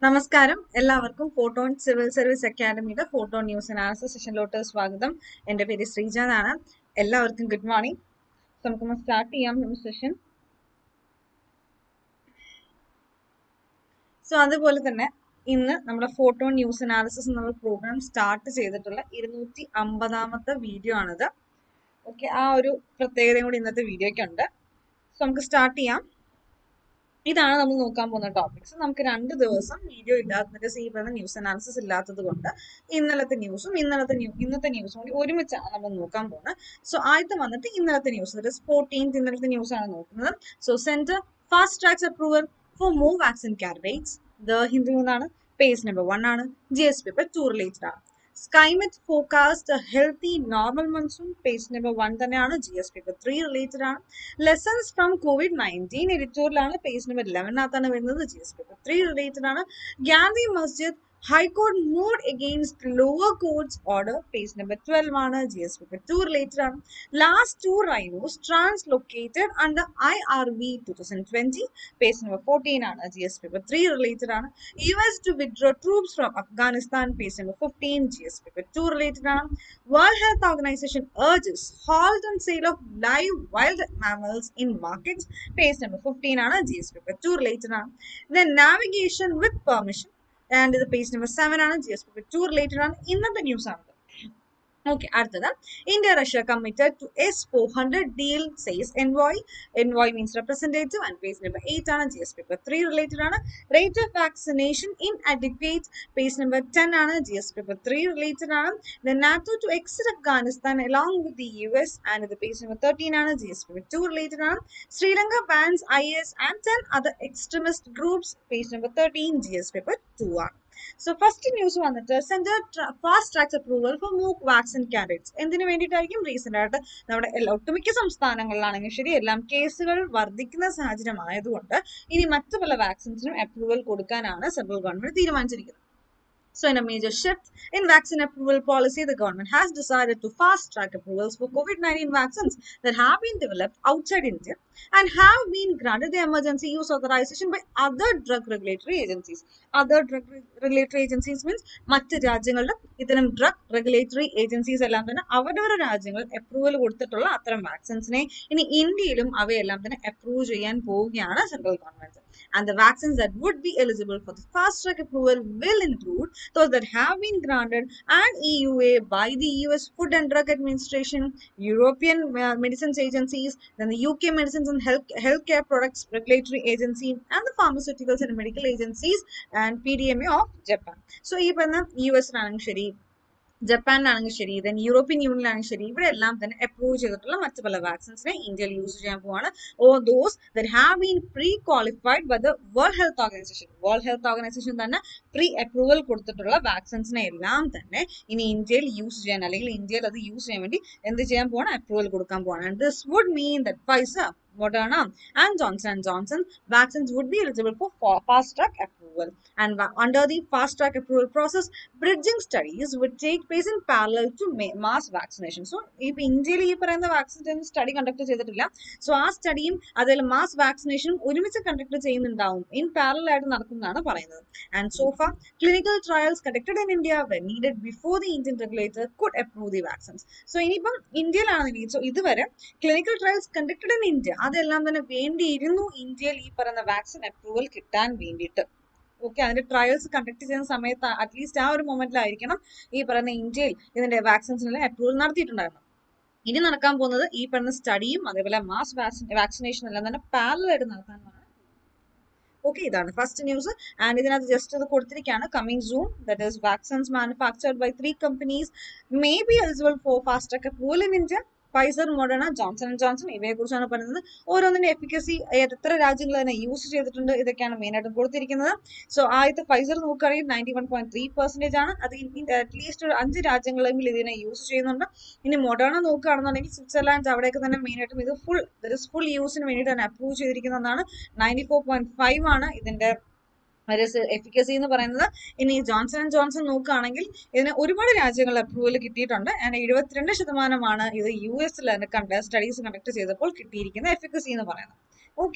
നമസ്കാരം എല്ലാവർക്കും Photon civil service അക്കാദമിയുടെ ഫോട്ടോ ന്യൂസ് അനാലിസിസ് സെഷനിലോട്ട് സ്വാഗതം എൻ്റെ പേര് ശ്രീജ എന്നാണ് എല്ലാവർക്കും ഗുഡ് മോർണിംഗ് നമുക്കൊന്ന് സ്റ്റാർട്ട് ചെയ്യാം നമ്മുടെ സെഷൻ സോ അതുപോലെ തന്നെ ഇന്ന് നമ്മുടെ ഫോട്ടോ ന്യൂസ് അനാലിസിസ് എന്നുള്ള പ്രോഗ്രാം സ്റ്റാർട്ട് ചെയ്തിട്ടുള്ള ഇരുന്നൂറ്റി അമ്പതാമത്തെ വീഡിയോ ആണിത് ഓക്കെ ആ ഒരു പ്രത്യേകതയും കൂടി ഇന്നത്തെ വീഡിയോയ്ക്ക് ഉണ്ട് സോ നമുക്ക് സ്റ്റാർട്ട് ചെയ്യാം ഇതാണ് നമ്മൾ നോക്കാൻ പോകുന്ന ടോപ്പിക്സ് നമുക്ക് രണ്ട് ദിവസം വീഡിയോ ഇല്ലാത്തതിന്റെ സീ പറയുന്ന ന്യൂസ് അനാലിസിസ് ഇല്ലാത്തത് കൊണ്ട് ഇന്നലത്തെ ന്യൂസും ഇന്നലത്തെ ന്യൂ ഇന്നത്തെ ന്യൂസും കൂടി ഒരുമിച്ചാണ് നമ്മൾ നോക്കാൻ പോകുന്നത് സോ ആദ്യത്തെ വന്നിട്ട് ഇന്നലത്തെ ന്യൂസ് ദറ്റ് ഫോർട്ടീൻത്ത് ഇന്നലത്തെ ന്യൂസ് ആണ് നോക്കുന്നത് so centre fast tracks approval for move vaccine candidates the Hindu എന്നാണ് പേജ് നമ്പർ വൺ ആണ് G S paper two related ആണ് Skymet forecast healthy normal monsoon page number one തന്നെയാണ് G S paper three related ആണ് lessons from COVID nineteen എഡിറ്റോറിയലാണ് page number ലെവനകത്താണ് വരുന്നത് G S paper three related ആണ് Gandhi Masjid high court mood against lower courts order page number twelve ആണ് G S paper two related ആണ് last two rhinos translocated under I R V two thousand twenty page number fourteen ആണ് G S paper three related ആണ് U S to withdraw troops from Afghanistan page number fifteen G S paper two related ആണ് World Health Organization urges halt and sale of live wild mammals in markets page number fifteen ആണ് G S paper two related ആണ് then navigation with permission and ഇത് page number seven ആണ് G S paper two related ആണ് ഇന്നത്തെ news ആണ് okay അടുത്തത് India Russia committed to S four hundred deal says envoy envoy means representative and page number eight ആണ് G S paper three related ആണ് rate of vaccination inadequate page number ten ആണ് G S paper three related ആണ് the NATO to exit Afghanistan along with the U S and ഇത് page number thirteen ആണ് G S paper two related ആണ് Sri Lanka bans I S and ten other extremist groups page number thirteen G S paper two ആണ് so first news വന്നിട്ട് centre fast tracks approval for മൂക്ക് vaccine candidates എന്തിനു വേണ്ടിയിട്ടായിരിക്കും recent ആയിട്ട് നമ്മുടെ എല്ലാ ഒട്ടുമിക്ക സംസ്ഥാനങ്ങളിലാണെങ്കിൽ ശരി എല്ലാം കേസുകൾ വർദ്ധിക്കുന്ന സാഹചര്യം ആയതുകൊണ്ട് ഇനി മറ്റു പല വാക്സിൻസിനും അപ്രൂവൽ കൊടുക്കാനാണ് സെൻട്രൽ ഗവൺമെന്റ് തീരുമാനിച്ചിരിക്കുന്നത് So, in a major shift in vaccine approval policy, the government has decided to fast track approvals for COVID 19 vaccines that have been developed outside India and have been granted the emergency use authorization by other drug regulatory agencies. Other drug re- regulatory agencies means മറ്റ് രാജ്യങ്ങളുടെ ഇത്തരം drug regulatory agencies എല്ലാം തന്നെ അവരവരുടെ രാജ്യങ്ങൾ approval കൊടുത്തിട്ടുള്ള അത്തരം വാക്സിൻസിനെ ഇനി ഇന്ത്യയിലും അവയെല്ലാം തന്നെ അപ്രൂവ് ചെയ്യാൻ പോവുകയാണ് central government and the vaccines that would be eligible for the fast track approval will include those that have been granted an EUA by the US Food and Drug Administration, European uh, Medicines Agencies, then the UK Medicines and Health Healthcare Products Regulatory Agency, and the Pharmaceuticals and Medical Agencies and PDMA of Japan. So, ഈ പറഞ്ഞ U എസിലാണെങ്കിൽ ശരി ജപ്പാനിലാണെങ്കിൽ ശരി then European യൂണിയനിലാണെങ്കിൽ ശരി ഇവിടെ എല്ലാം തന്നെ approve ചെയ്തിട്ടുള്ള മറ്റു പല വാക്സിൻസിനെ ഇന്ത്യയിൽ യൂസ് ചെയ്യാൻ പോവാണ് oh those that have been prequalified by the World Health Organization World Health Organization തന്നെ പ്രീ അപ്രൂവൽ കൊടുത്തിട്ടുള്ള വാക്സിൻസിനെ എല്ലാം തന്നെ ഇനി ഇന്ത്യയിൽ യൂസ് ചെയ്യാൻ അല്ലെങ്കിൽ ഇന്ത്യയിൽ അത് യൂസ് ചെയ്യാൻ വേണ്ടി എന്ത് ചെയ്യാൻ പോവാണ് അപ്രൂവൽ കൊടുക്കാൻ പോവാണ് and this would mean that Pfizer Moderna and Johnson and Johnson vaccines would be eligible for fast track approval. And under the fast track approval process, bridging studies would take place in parallel to mass vaccination. So, ഇപ്പൊ ഇന്ത്യയിൽ ഈ പറയുന്ന vaccine study conduct ചെയ്തിട്ടില്ല so ആ സ്റ്റഡിയും അതിൽ mass വാക്സിനേഷനും ഒരുമിച്ച് കണ്ടക്ട് ചെയ്യുന്നുണ്ടാവും ഇൻ പാരലൽ ആയിട്ട് നടക്കുന്നതാണ് പറയുന്നത് and so far clinical trials conducted in India when needed before the Indian regulator could approve the vaccines so ഇനിയിപ്പം ഇന്ത്യയിലാണെങ്കിൽ സോ ഇതുവരെ clinical trials conducted in India അതെല്ലാം തന്നെ വേണ്ടിയിരുന്നു ഇന്ത്യയിൽ ഈ പറയുന്ന വാക്സിൻ അപ്രൂവൽ കിട്ടാൻ വേണ്ടിയിട്ട് ഓക്കെ അതിന്റെ ട്രയൽസ് കണ്ടക്ട് ചെയ്യുന്ന സമയത്ത് അറ്റ്ലീസ്റ്റ് ആ ഒരു മൊമെന്റിലായിരിക്കണം ഈ പറയുന്ന ഇന്ത്യയിൽ ഇതിന്റെ വാക്സിൻസിനെല്ലാം അപ്രൂവൽ നടത്തിയിട്ടുണ്ടായിരുന്നു ഇനി നടക്കാൻ പോകുന്നത് ഈ പറയുന്ന സ്റ്റഡിയും അതേപോലെ മാസ് വാക്സിനേഷൻ എല്ലാം തന്നെ പാരലായിട്ട് നടത്താനാണ് ഓക്കെ ഇതാണ് ഫസ്റ്റ് ന്യൂസ് ആൻഡ് ഇതിനകത്ത് ജസ്റ്റ് ഇത് കൊടുത്തിരിക്കുകയാണ് coming soon that is vaccines manufactured by three companies may be eligible for fast track approval in India Pfizer Moderna Johnson and Johnson ഇവയെ കുറിച്ചാണ് പറയുന്നത് ഓരോന്നിന്റെ എഫിക്കസി എത്ര രാജ്യങ്ങൾ തന്നെ യൂസ് ചെയ്തിട്ടുണ്ട് ഇതൊക്കെയാണ് മെയിൻ ആയിട്ട് കൊടുത്തിരിക്കുന്നത് സോ ആദ്യത്തെ ഫൈസർ നോക്കുകയാണെങ്കിൽ ninety one point three percentage ആണ് അത് അറ്റ്ലീസ്റ്റ് ഒരു അഞ്ച് രാജ്യങ്ങളെങ്കിലും ഇതിനെ യൂസ് ചെയ്യുന്നുണ്ട് ഇനി മൊഡേണ നോക്കുകയാണെന്നുണ്ടെങ്കിൽ സ്വിറ്റ്സർലാൻഡ് അവിടെയൊക്കെ തന്നെ മെയിൻ ആയിട്ടും ഇത് ഫുൾ ഫുൾ യൂസിന് വേണ്ടിയിട്ട് തന്നെ അപ്രൂവ് ചെയ്തിരിക്കുന്നതാണ് നയൻറ്റി ഫോർ പോയിന്റ് ഫൈവ് ആണ് ഇതിന്റെ എഫിക്കസി എന്ന് പറയുന്നത് ഇനി ജോൺസൺ ആൻഡ് ജോൺസൺ നോക്കുകയാണെങ്കിൽ ഇതിന് ഒരുപാട് രാജ്യങ്ങൾ അപ്രൂവൽ കിട്ടിയിട്ടുണ്ട് ആൻഡ് എഴുപത്തിരണ്ട് ശതമാനമാണ് ഇത് യു എസിൽ കണ്ട സ്റ്റഡീസ് കണ്ടക്ട് ചെയ്തപ്പോൾ കിട്ടിയിരിക്കുന്ന എഫിക്കസി എന്ന് പറയുന്നത് ഓക്കെ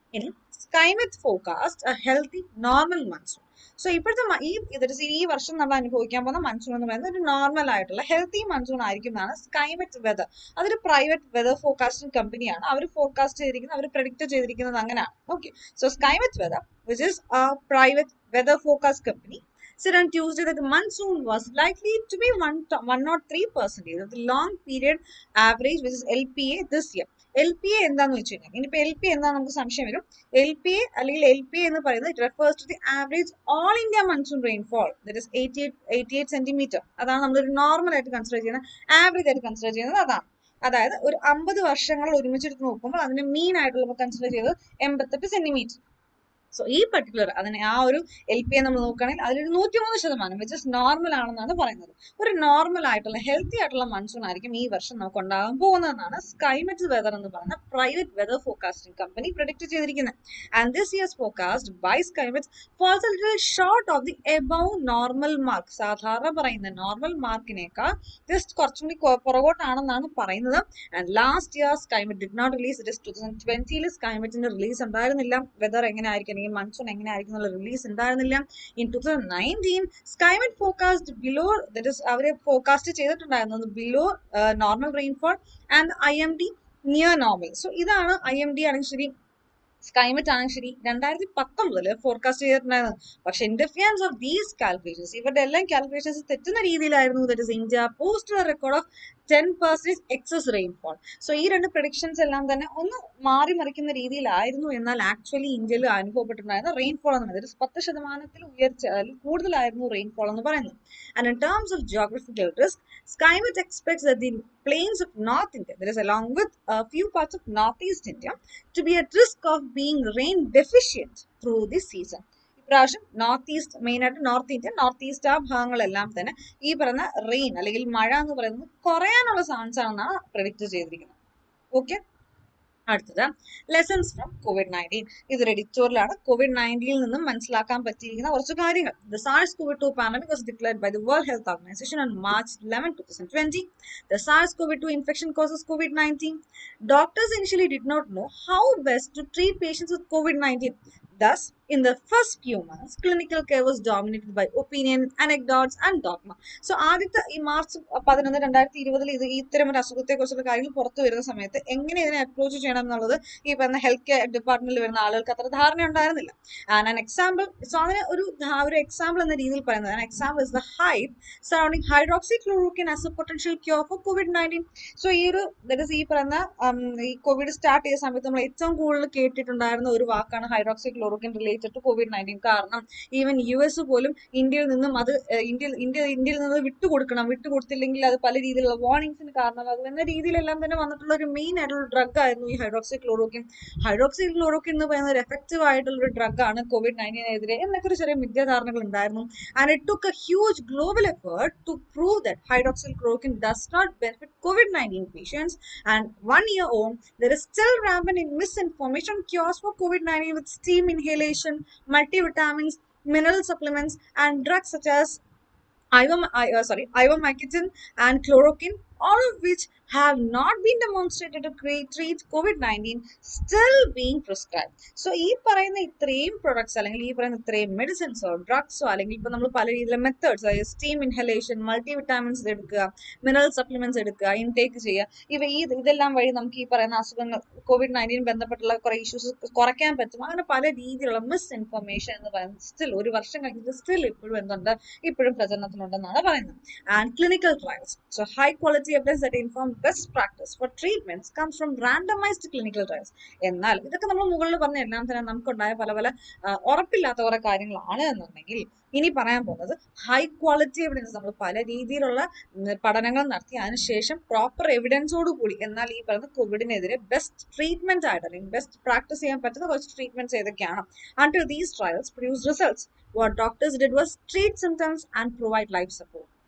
ഇനി Skymet forecast a healthy normal monsoon so ഇപ്പോഴത്തെ മ- ഈ ഇത് ഈ വർഷം നമ്മൾ അനുഭവിക്കാൻ പോകുന്ന മൺസൂൺ എന്ന് പറയുന്നത് ഒരു നോർമൽ ആയിട്ടുള്ള ഹെൽത്തി മൺസൂൺ ആയിരിക്കും എന്നാണ് സ്കൈമെറ്റ് വെതർ അതൊരു പ്രൈവറ്റ് വെതർ ഫോർകാസ്റ്റിംഗ് കമ്പനിയാണ് അവർ ഫോർകാസ്റ്റ് ചെയ്തിരിക്കുന്നത് അവർ പ്രഡിക്റ്റ് ചെയ്തിരിക്കുന്നത് അങ്ങനെയാണ് okay so Skymet weather which is a private weather forecast company said on Tuesday that the monsoon was likely to be one to- 103 percentage of the long period average, which is LPA this year. L P A എന്താന്ന് വെച്ച് കഴിഞ്ഞാൽ ഇനിയിപ്പോ L P എന്താ നമുക്ക് സംശയം വരും L P A അല്ലെങ്കിൽ L P എന്ന് പറയുന്നത് it refers to the average all India monsoon rainfall that is eighty eight eighty eight centimetre അതാണ് നമ്മളൊരു നോർമൽ ആയിട്ട് കൺസിഡർ ചെയ്യുന്നത് ആവറേജ് ആയിട്ട് കൺസിഡർ ചെയ്യുന്നത് അതാണ് അതായത് ഒരു അമ്പത് വർഷങ്ങൾ ഒരുമിച്ചെടുത്ത് നോക്കുമ്പോൾ അതിന്റെ മീൻ ആയിട്ടുള്ള നമ്മൾ കൺസിഡർ ചെയ്തത് എൺപത്തെട്ട് സെന്റിമീറ്റർ സോ ഈ പർട്ടിക്കുലർ അതിനെ ആ ഒരു എൽ പി നമ്മൾ നോക്കുകയാണെങ്കിൽ അതിലൊരു നൂറ്റിമൂന്ന് ശതമാനം വിച്ച് ഇസ് നോർമൽ ആണെന്നാണ് പറയുന്നത് ഒരു നോർമൽ ആയിട്ടുള്ള ഹെൽത്തി ആയിട്ടുള്ള മൺസൂൺ ആയിരിക്കും ഈ വർഷം നമുക്ക് ഉണ്ടാകാൻ പോകുന്നതെന്നാണ് സ്കൈമെറ്റ് വെതർ എന്ന് പറയുന്ന പ്രൈവറ്റ് വെതർ ഫോർകാസ്റ്റിംഗ് കമ്പനി പ്രൊഡിക്ട് ചെയ്തിരിക്കുന്നത് and this year's forecast by Skymet falls a little short of the above normal mark സാധാരണ പറയുന്ന നോർമൽ മാർക്കിനേക്കാൾ ജസ്റ്റ് കുറച്ചും കൂടി കൊ- പുറകോട്ടാണെന്നാണ് പറയുന്നത് and last year Skymet did not release it two thousand ട്വന്റിയിൽ സ്കൈമെറ്റിന്റെ റിലീസ് ഉണ്ടായിരുന്നില്ല വെതർ എങ്ങനെ ആയിരിക്കും അല്ലെങ്കിൽ മൺസൂൺ എങ്ങനെ ആയിരിക്കും എന്നുള്ള റിലീസ് ഉണ്ടായിരുന്നില്ല in two thousand nineteen Skymet forecast below that is അവര് ഫോർകാസ്റ്റ് ചെയ്തിട്ടുണ്ടായിരുന്നത് below normal rainfall and I M D near normal so ഇതാണ് ഐ എം ഡി ആണെങ്കിൽ ശരി സ്കൈമെറ്റ് ആണെങ്കിൽ ശരി രണ്ടായിരത്തി പത്തൊമ്പതില് ഫോർകാസ്റ്റ് ചെയ്തിട്ടുണ്ടായിരുന്നു പക്ഷെ ഇന്റർഫിയൻസ് ഓഫ് ദീസ് കാൽക്കുലേഷൻസ് ഇവരുടെ എല്ലാം കാൽക്കുലേഷൻസ് തെറ്റുന്ന രീതിയിലായിരുന്നു that is India post record of ten percentage excess rainfall so ഈ രണ്ട് പ്രഡിക്ഷൻസ് എല്ലാം തന്നെ ഒന്ന് മാറി മറിക്കുന്ന രീതിയിലായിരുന്നു എന്നാൽ ആക്ച്വലി ഇന്ത്യയിൽ അനുഭവപ്പെട്ടിട്ടുണ്ടായിരുന്ന റെയിൻഫോൾ എന്ന് പറയുന്നത് ഒരു പത്ത് ശതമാനത്തിൽ ഉയർച്ച അതിൽ കൂടുതലായിരുന്നു റെയിൻഫോൾ എന്ന് പറയുന്നത് and in terms of geographical risk Skymet expects that the plains of North India, that is along with a few parts of Northeast India, to be at risk of being rain deficient through this season. ഇപ്രാവശ്യം north east main ആയിട്ട് north India north east ആ ഭാഗങ്ങളെല്ലാം തന്നെ ഈ പറയുന്ന rain അല്ലെങ്കിൽ മഴ എന്ന് പറയുന്നത് കുറയാനുള്ള ചാൻസ് ആണെന്നാണ് പ്രഡിക്റ്റ് ചെയ്തിരിക്കുന്നത് ഓക്കെ അടുത്തത് ലെസൺസ് ഫ്രം കോവിഡ് നയൻറ്റീൻ ഇതൊരു എഡിറ്റോറിയലാണ് കോവിഡ് നയൻറ്റീനിൽ നിന്നും മനസ്സിലാക്കാൻ പറ്റിയിരിക്കുന്ന കുറച്ച് കാര്യങ്ങൾ the SARS COVID two pandemic was declared by the World Health Organization on March eleven two thousand twenty the SARS COVID two infection causes COVID nineteen Doctors initially did not know how best to treat patients with COVID 19. Thus, in the first few months, clinical care was dominated by opinion, anecdotes, and dogma. So, ആദ്യത്തെ ഈ March പതിനൊന്ന് രണ്ടായിരത്തി ഇരുപതിൽ ഇത് ഇത്തരം ഒരു അസുഖത്തെ കുറിച്ചുള്ള കാര്യങ്ങൾ പുറത്തു വരുന്ന സമയത്ത് എങ്ങനെ ഇതിനെ അപ്രോച്ച് ചെയ്യണം എന്നുള്ളത് ഈ പറഞ്ഞ ഹെൽത്ത് കെയർ ഡിപ്പാർട്ട്മെന്റിൽ വരുന്ന ആളുകൾക്ക് അത്ര ധാരണ ഉണ്ടായിരുന്നില്ല ആൻഡ് ആൻ എക്സാമ്പിൾ സോ അതിന് ഒരു ധാ- ഒരു എക്സാമ്പിൾ എന്ന രീതിയിൽ പറയുന്നത് an example is the hype surrounding hydroxychloroquine as a potential cure for COVID nineteen so ഈ ഒരു that is ഈ പറയുന്ന ഉം, ഈ കോവിഡ് സ്റ്റാർട്ട് ചെയ്ത സമയത്ത് നമ്മൾ ഏറ്റവും കൂടുതൽ കേട്ടിട്ടുണ്ടായിരുന്ന ഒരു വാക്കാണ് hydroxychloroquine related to COVID nineteen കാരണം ഈവൻ യു എസ് പോലും ഇന്ത്യയിൽ നിന്നും അത് ഏഹ്, ഇന്ത്യ ഇന്ത്യ ഇന്ത്യയിൽ നിന്ന് വിട്ടുകൊടുക്കണം വിട്ടുകൊടുത്തില്ലെങ്കിൽ അത് പല രീതിയിലുള്ള വാർണിംഗ്സിന് കാരണമാകും എന്ന രീതിയിലെല്ലാം തന്നെ വന്നിട്ടുള്ള ഒരു മെയിൻ ആയിട്ടുള്ള ഡ്രഗ് ആയിരുന്നു ഈ ഹൈഡ്രോക്സി ക്ലോറോക്കിൻ ഹൈഡ്രോക്സി ക്ലോറോക്കിൻ എന്ന് പറയുന്ന ഒരു എഫക്റ്റീവ് ആയിട്ടുള്ള ഒരു ഡ്രഗ് ആണ് കോവിഡ് നയൻറ്റീനെതിരെ എന്നൊക്കെ ഒരു ചെറിയ മിഥ്യാധാരണകൾ ഉണ്ടായിരുന്നു and it took a huge global effort to prove that hydroxychloroquine does not benefit COVID nineteen patients and one year on, there is still rampant in misinformation on cures for COVID-19 with steam inhalation, multivitamins, mineral supplements, and drugs such as ivom, I- uh, sorry, ivermectin and chloroquine, all of which have not been demonstrated to create, treat COVID-19, still being prescribed. So ഈ പറയുന്ന ഇത്രയും products അല്ലെങ്കിൽ ഈ പറയുന്ന ഇത്രയും മെഡിസിൻസോ ഡ്രഗ്സോ അല്ലെങ്കിൽ ഇപ്പൊ നമ്മൾ പല രീതിയിലുള്ള മെത്തേഡ്സ് അതായത് സ്റ്റീം ഇൻഹലേഷൻ മൾട്ടി വിറ്റാമിൻസ് എടുക്കുക മിനറൽ സപ്ലിമെന്റ്സ് എടുക്കുക ഇൻടേക്ക് ചെയ്യുക ഇവ ഈ ഇതെല്ലാം വഴി നമുക്ക് ഈ പറയുന്ന അസുഖങ്ങൾ കോവിഡ് നയൻറ്റീൻ ബന്ധപ്പെട്ടുള്ള കുറെ ഇഷ്യൂസ് കുറയ്ക്കാൻ പറ്റും അങ്ങനെ പല രീതിയിലുള്ള മിസ് ഇൻഫർമേഷൻ എന്ന് പറയുന്നത് സ്റ്റിൽ ഒരു വർഷം കഴിഞ്ഞിട്ട് സ്റ്റിൽ ഇപ്പോഴും എന്തുണ്ട് ഇപ്പോഴും പ്രചരണത്തിലുണ്ടെന്നാണ് പറയുന്നത് and clinical trials so high quality evidence that inform best practice for treatments comes from randomised clinical trials എന്നാൽ ഇതൊക്കെ നമ്മൾ മുകളിൽ പറഞ്ഞ എല്ലാം തന്നെ നമുക്കുണ്ടായ പല പല ആ, ഉറപ്പില്ലാത്ത കുറെ കാര്യങ്ങളാണ് എന്നുണ്ടെങ്കിൽ ഇനി പറയാൻ പോകുന്നത് ഹൈ ക്വാളിറ്റി എവിഡൻസ് നമ്മൾ പല രീതിയിലുള്ള ഉം, പഠനങ്ങൾ നടത്തി അതിനുശേഷം പ്രോപ്പർ എവിഡൻസോട് കൂടി എന്നാൽ ഈ പറയുന്ന കോവിഡിനെതിരെ ബെസ്റ്റ് ട്രീറ്റ്മെന്റ് ആയിട്ട് അല്ലെങ്കിൽ ബെസ്റ്റ് പ്രാക്ടീസ് ചെയ്യാൻ പറ്റുന്ന കുറച്ച് ട്രീറ്റ്മെന്റ്സ് ഏതൊക്കെയാണ് until these trials produce results what doctors did was treat symptoms and provide life support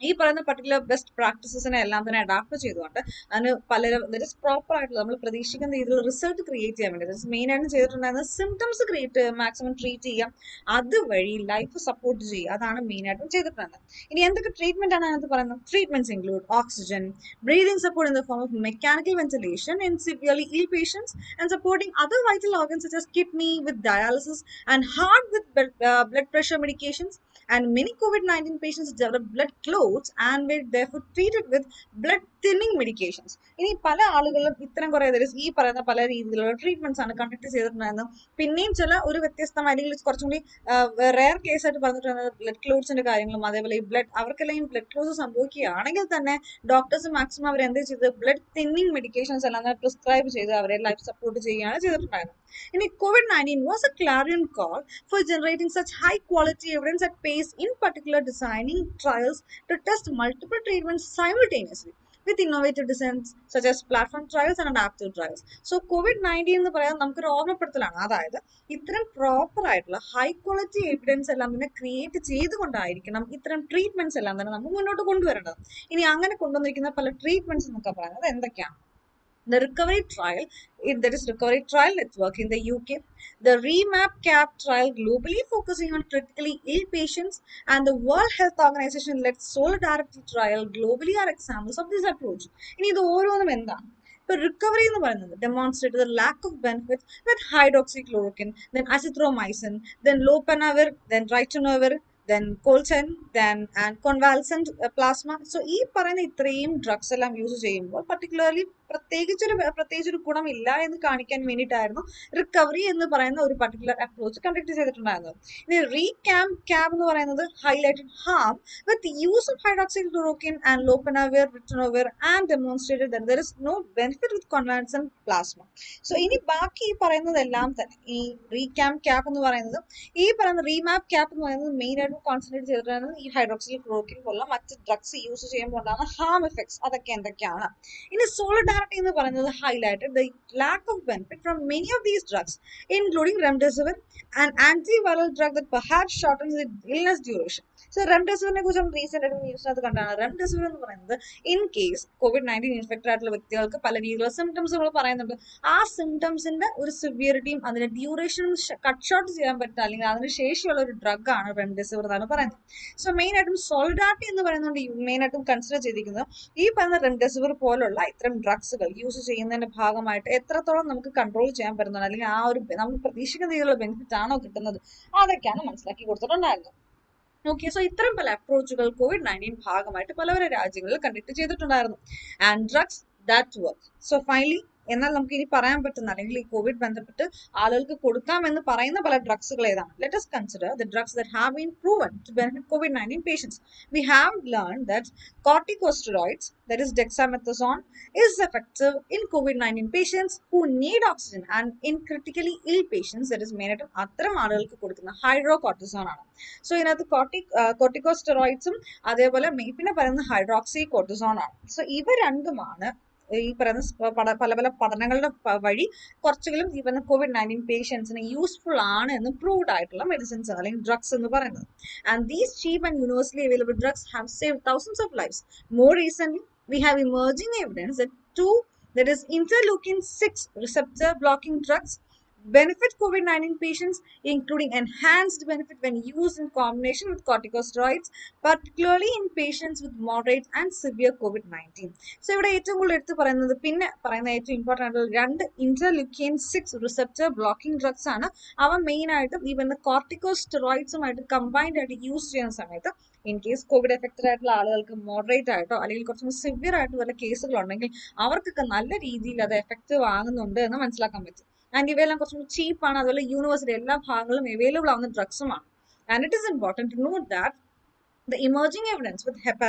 ഈ പറയുന്ന പർട്ടിക്കുലർ ബെസ്റ്റ് പ്രാക്ടീസസിനെ എല്ലാം തന്നെ അഡാപ്റ്റ് ചെയ്തുകൊണ്ട് അതിന് പലരും പ്രോപ്പർ ആയിട്ടുള്ള നമ്മൾ പ്രതീക്ഷിക്കുന്ന രീതിയിലുള്ള റിസൾട്ട് ക്രിയേറ്റ് ചെയ്യാൻ വേണ്ടി മെയിൻ ആയിട്ട് ചെയ്തിട്ടുണ്ടായിരുന്നത് സിംറ്റംസ് ക്രിയേറ്റ് മാക്സിമം ട്രീറ്റ് ചെയ്യാം അതുവഴി ലൈഫ് സപ്പോർട്ട് ചെയ്യുക അതാണ് മെയിൻ ആയിട്ടും ചെയ്തിട്ടുള്ളത് ഇനി എന്തൊക്കെ ട്രീറ്റ്മെന്റ് ആണ് അതിനകത്ത് പറയുന്നത് treatments include oxygen breathing support in the form of mechanical ventilation in severely ill patients and supporting other vital organs such as kidney with dialysis and heart with uh, blood pressure medications and many COVID-19 patients developed blood clots and were therefore treated with blood thinning medications. ഇനി പല ആളുകളും ഇത്തരം കുറെ ഈ പറയുന്ന പല രീതിയിലുള്ള treatments ആണ് കണ്ടക്ട് ചെയ്തിട്ടുണ്ടായിരുന്നത് പിന്നെയും ചില ഒരു വ്യത്യസ്തമായ അല്ലെങ്കിൽ കുറച്ചും കൂടി റെയർ കേസ് ആയിട്ട് പറഞ്ഞിട്ടുള്ളത് ബ്ലഡ് ക്ലോട്ട്സിന്റെ കാര്യങ്ങളും അതേപോലെ ഈ ബ്ലഡ് അവർക്കെല്ലാം ഈ ബ്ലഡ് ക്ലോട്ട്സ് സംഭവിക്കുകയാണെങ്കിൽ തന്നെ ഡോക്ടേഴ്സ് മാക്സിമം അവർ എന്ത് ചെയ്തത് ബ്ലഡ് തിന്നിങ് മെഡിക്കേഷൻസ് എല്ലാം പ്രിസ്ക്രൈബ് ചെയ്ത് അവരെ ലൈഫ് സപ്പോർട്ട് ചെയ്യുകയാണ് ചെയ്തിട്ടുണ്ടായിരുന്നത് ഇനി COVID nineteen was a clarion call for generating such high quality evidence at pace in particular designing trials to test multiple treatments simultaneously with innovative designs such as platform trials and adaptive trials. So COVID nineteen എന്ന് പറയാൻ നമുക്കൊരു ഓർമ്മപ്പെടുത്തലാണ് അതായത് ഇത്തരം proper ആയിട്ടുള്ള high quality evidence എല്ലാം തന്നെ create ചെയ്തുകൊണ്ടായിരിക്കണം ഇത്തരം ട്രീറ്റ്മെന്റ്സ് എല്ലാം തന്നെ നമ്മൾ മുന്നോട്ട് കൊണ്ടുവരേണ്ടത് ഇനി അങ്ങനെ കൊണ്ടുവന്നിരിക്കുന്ന പല ട്രീറ്റ്മെന്റ്സ് എന്നൊക്കെ പറയുന്നത് എന്തൊക്കെയാണ് the recovery trial that is recovery trial network in the uk the remap cap trial globally focusing on critically ill patients and the world health organization led solidarity trial globally are examples of this approach ഇനി ഇത് ഓരോന്നും എന്താണ് ഇപ്പൊ recovery എന്ന് പറയുന്നത് demonstrate the lack of benefit with hydroxychloroquine then azithromycin then lopinavir then ritonavir then colchicine then and convalescent plasma so ഈ പറയുന്ന ഇത്രയും ഡ്രഗ്സ് എല്ലാം യൂസ് ചെയ്യുമ്പോൾ പർട്ടിക്കുലർലി പ്രത്യേകിച്ചൊരു പ്രത്യേകിച്ചൊരു ഗുണമില്ല എന്ന് കാണിക്കാൻ വേണ്ടിയിട്ടായിരുന്നു റിക്കവറി എന്ന് പറയുന്ന ഒരു പർട്ടിക്കുലർ അപ്രോച്ച് കണ്ടക്ട് ചെയ്തിട്ടുണ്ടായിരുന്നത് ഇനി റീ ക്യാമ്പ് ക്യാബ് എന്ന് പറയുന്നത് highlighted harm with use of hydroxychloroquine and lopinavir ritonavir and demonstrated then there is no benefit with convalescent plasma so ഇനി ബാക്കി ഈ പറയുന്നതെല്ലാം തന്നെ ഈ റീ ക്യാമ്പ് ക്യാപ്പ് എന്ന് പറയുന്നത് ഈ പറയുന്ന റീമാപ്പ് ക്യാപ്പ് എന്ന് പറയുന്നത് മെയിൻ ആയിട്ട് കോൺസെൻട്രേറ്റ് ചെയ്തിട്ടാണ് ഈ ഹൈഡ്രോക്സിൽ ക്ലോറോക്കിൻ പോലുള്ള മറ്റ് ഡ്രഗ്സ് യൂസ് ചെയ്യുമ്പോൾ ഉണ്ടാകുന്ന ഹാം എഫക്ട്സ് അതൊക്കെ എന്തൊക്കെയാണ് ഇനി സോളിഡാരിറ്റി എന്ന് പറയുന്നത് highlighted the lack of benefit from many of these drugs including remdesivir and antiviral drug that perhaps shortens the illness duration so റെംഡെസിവിറിനെ കുറിച്ച് നമ്മൾ റീസെന്റ് ആയിട്ട് ന്യൂസിനകത്ത് കണ്ടാണ് റെംഡെസിവിർ എന്ന് പറയുന്നത് in case COVID nineteen infected ആയിട്ടുള്ള വ്യക്തികൾക്ക് പല രീതിയിലുള്ള സിംറ്റംസ് നമ്മൾ പറയുന്നുണ്ട് ആ സിംറ്റംസിന്റെ ഒരു സിവിയറിറ്റിയും അതിന്റെ ഡ്യൂറേഷനും കട്ട് ഷോർട്ട് ചെയ്യാൻ പറ്റുന്ന അല്ലെങ്കിൽ അതിന് ശേഷിയുള്ള ഒരു ഡ്രഗ് ആണ് റെംഡെസിവിർ എന്നാണ് പറയുന്നത് സോ മെയിൻ ആയിട്ടും സോൾഡാറ്റി എന്ന് പറയുന്നത് മെയിൻ ആയിട്ടും കൺസിഡർ ചെയ്തിരിക്കുന്നത് ഈ പറയുന്ന റെംഡെസിവിർ പോലുള്ള ഇത്തരം ഡ്രഗ്സുകൾ യൂസ് ചെയ്യുന്നതിന്റെ ഭാഗമായിട്ട് എത്രത്തോളം നമുക്ക് കൺട്രോൾ ചെയ്യാൻ പറ്റുന്നുണ്ട് അല്ലെങ്കിൽ ആ ഒരു നമ്മൾ പ്രതീക്ഷിക്കുന്ന രീതിയിലുള്ള ബെനിഫിറ്റ് ആണോ കിട്ടുന്നത് അതൊക്കെയാണ് മനസ്സിലാക്കി കൊടുത്തിട്ടുണ്ടായിരുന്നത് ഓക്കെ സോ ഇത്തരം പല അപ്രോച്ചുകൾ കോവിഡ് നയൻറ്റീൻ ഭാഗമായിട്ട് പല പല രാജ്യങ്ങളിൽ കണ്ടക്ട് ചെയ്തിട്ടുണ്ടായിരുന്നു and drugs that work so finally എന്നാൽ നമുക്ക് ഇനി പറയാൻ പറ്റുന്ന അല്ലെങ്കിൽ ഈ കോവിഡ് ബന്ധപ്പെട്ട് ആളുകൾക്ക് കൊടുക്കാമെന്ന് പറയുന്ന പല ഡ്രഗ്സുകൾ ഏതാണ് let us consider the drugs that have been proven to benefit COVID nineteen patients we have learn that corticosteroids that is dexamethasone is effective in covid-19 patients who need oxygen and in critically ill patients that is മെയിനായിട്ടും അത്തരം ആളുകൾക്ക് കൊടുക്കുന്ന hydrocortisone ആണ് so ഇതിനകത്ത് കോർട്ടി കോർട്ടിക്കോസ്റ്റെറോയിഡ്സും അതേപോലെ പിന്നെ പറയുന്ന ഹൈഡ്രോക്സി കോർട്ടിസോൺ ആണ് സോ ഇവ രണ്ടുമാണ് ഈ പറയുന്ന പല പല പഠനങ്ങളുടെ വഴി കുറച്ചെങ്കിലും ഈ പറയുന്ന കോവിഡ് നയൻറ്റീൻ പേഷ്യൻസിന് യൂസ്ഫുൾ ആണ് എന്ന് പ്രൂവ്ഡ് ആയിട്ടുള്ള മെഡിസിൻസ് അല്ലെങ്കിൽ ഡ്രഗ്സ് എന്ന് പറയുന്നത് and these cheap and universally available drugs have save thousands of lifes more recent we have emerging evidence that to that is interleukin 6 receptor blocking drugs benefit COVID-19 patients, including enhanced benefit when used in combination with corticosteroids, particularly in patients with moderate and severe COVID-19. So ഇവിടെ ഏറ്റവും കൂടുതൽ എടുത്ത് പറയുന്നത് പിന്നെ പറയുന്ന ഏറ്റവും important ആയിട്ടുള്ള രണ്ട് interleukin six receptor blocking drugs ആണ് അവ മെയിൻ ആയിട്ടും ഈ പറയുന്ന കോർട്ടിക്കോസ്റ്റെറോയിഡ്സുമായിട്ട് കമ്പൈൻഡ് ആയിട്ട് യൂസ് ചെയ്യുന്ന സമയത്ത് ഇൻ കേസ് കോവിഡ് എഫക്റ്റഡ് ആയിട്ടുള്ള ആളുകൾക്ക് മോഡറേറ്റ് ആയിട്ടോ അല്ലെങ്കിൽ കുറച്ചും സിവിയർ ആയിട്ട് വല്ല കേസുകളുണ്ടെങ്കിൽ അവർക്കൊക്കെ നല്ല രീതിയിൽ അത് എഫക്റ്റീവ് ആകുന്നുണ്ട് എന്ന് മനസ്സിലാക്കാൻ പറ്റും ആൻഡ് ഇവയെല്ലാം കുറച്ചും ചീപ്പാണ് അതുപോലെ യൂണിവേഴ്സിറ്റി എല്ലാ ഭാഗങ്ങളും അവൈലബിൾ ആവുന്ന ഡ്രഗ്സുമാണ് and it is important to note that the emerging evidence with heparin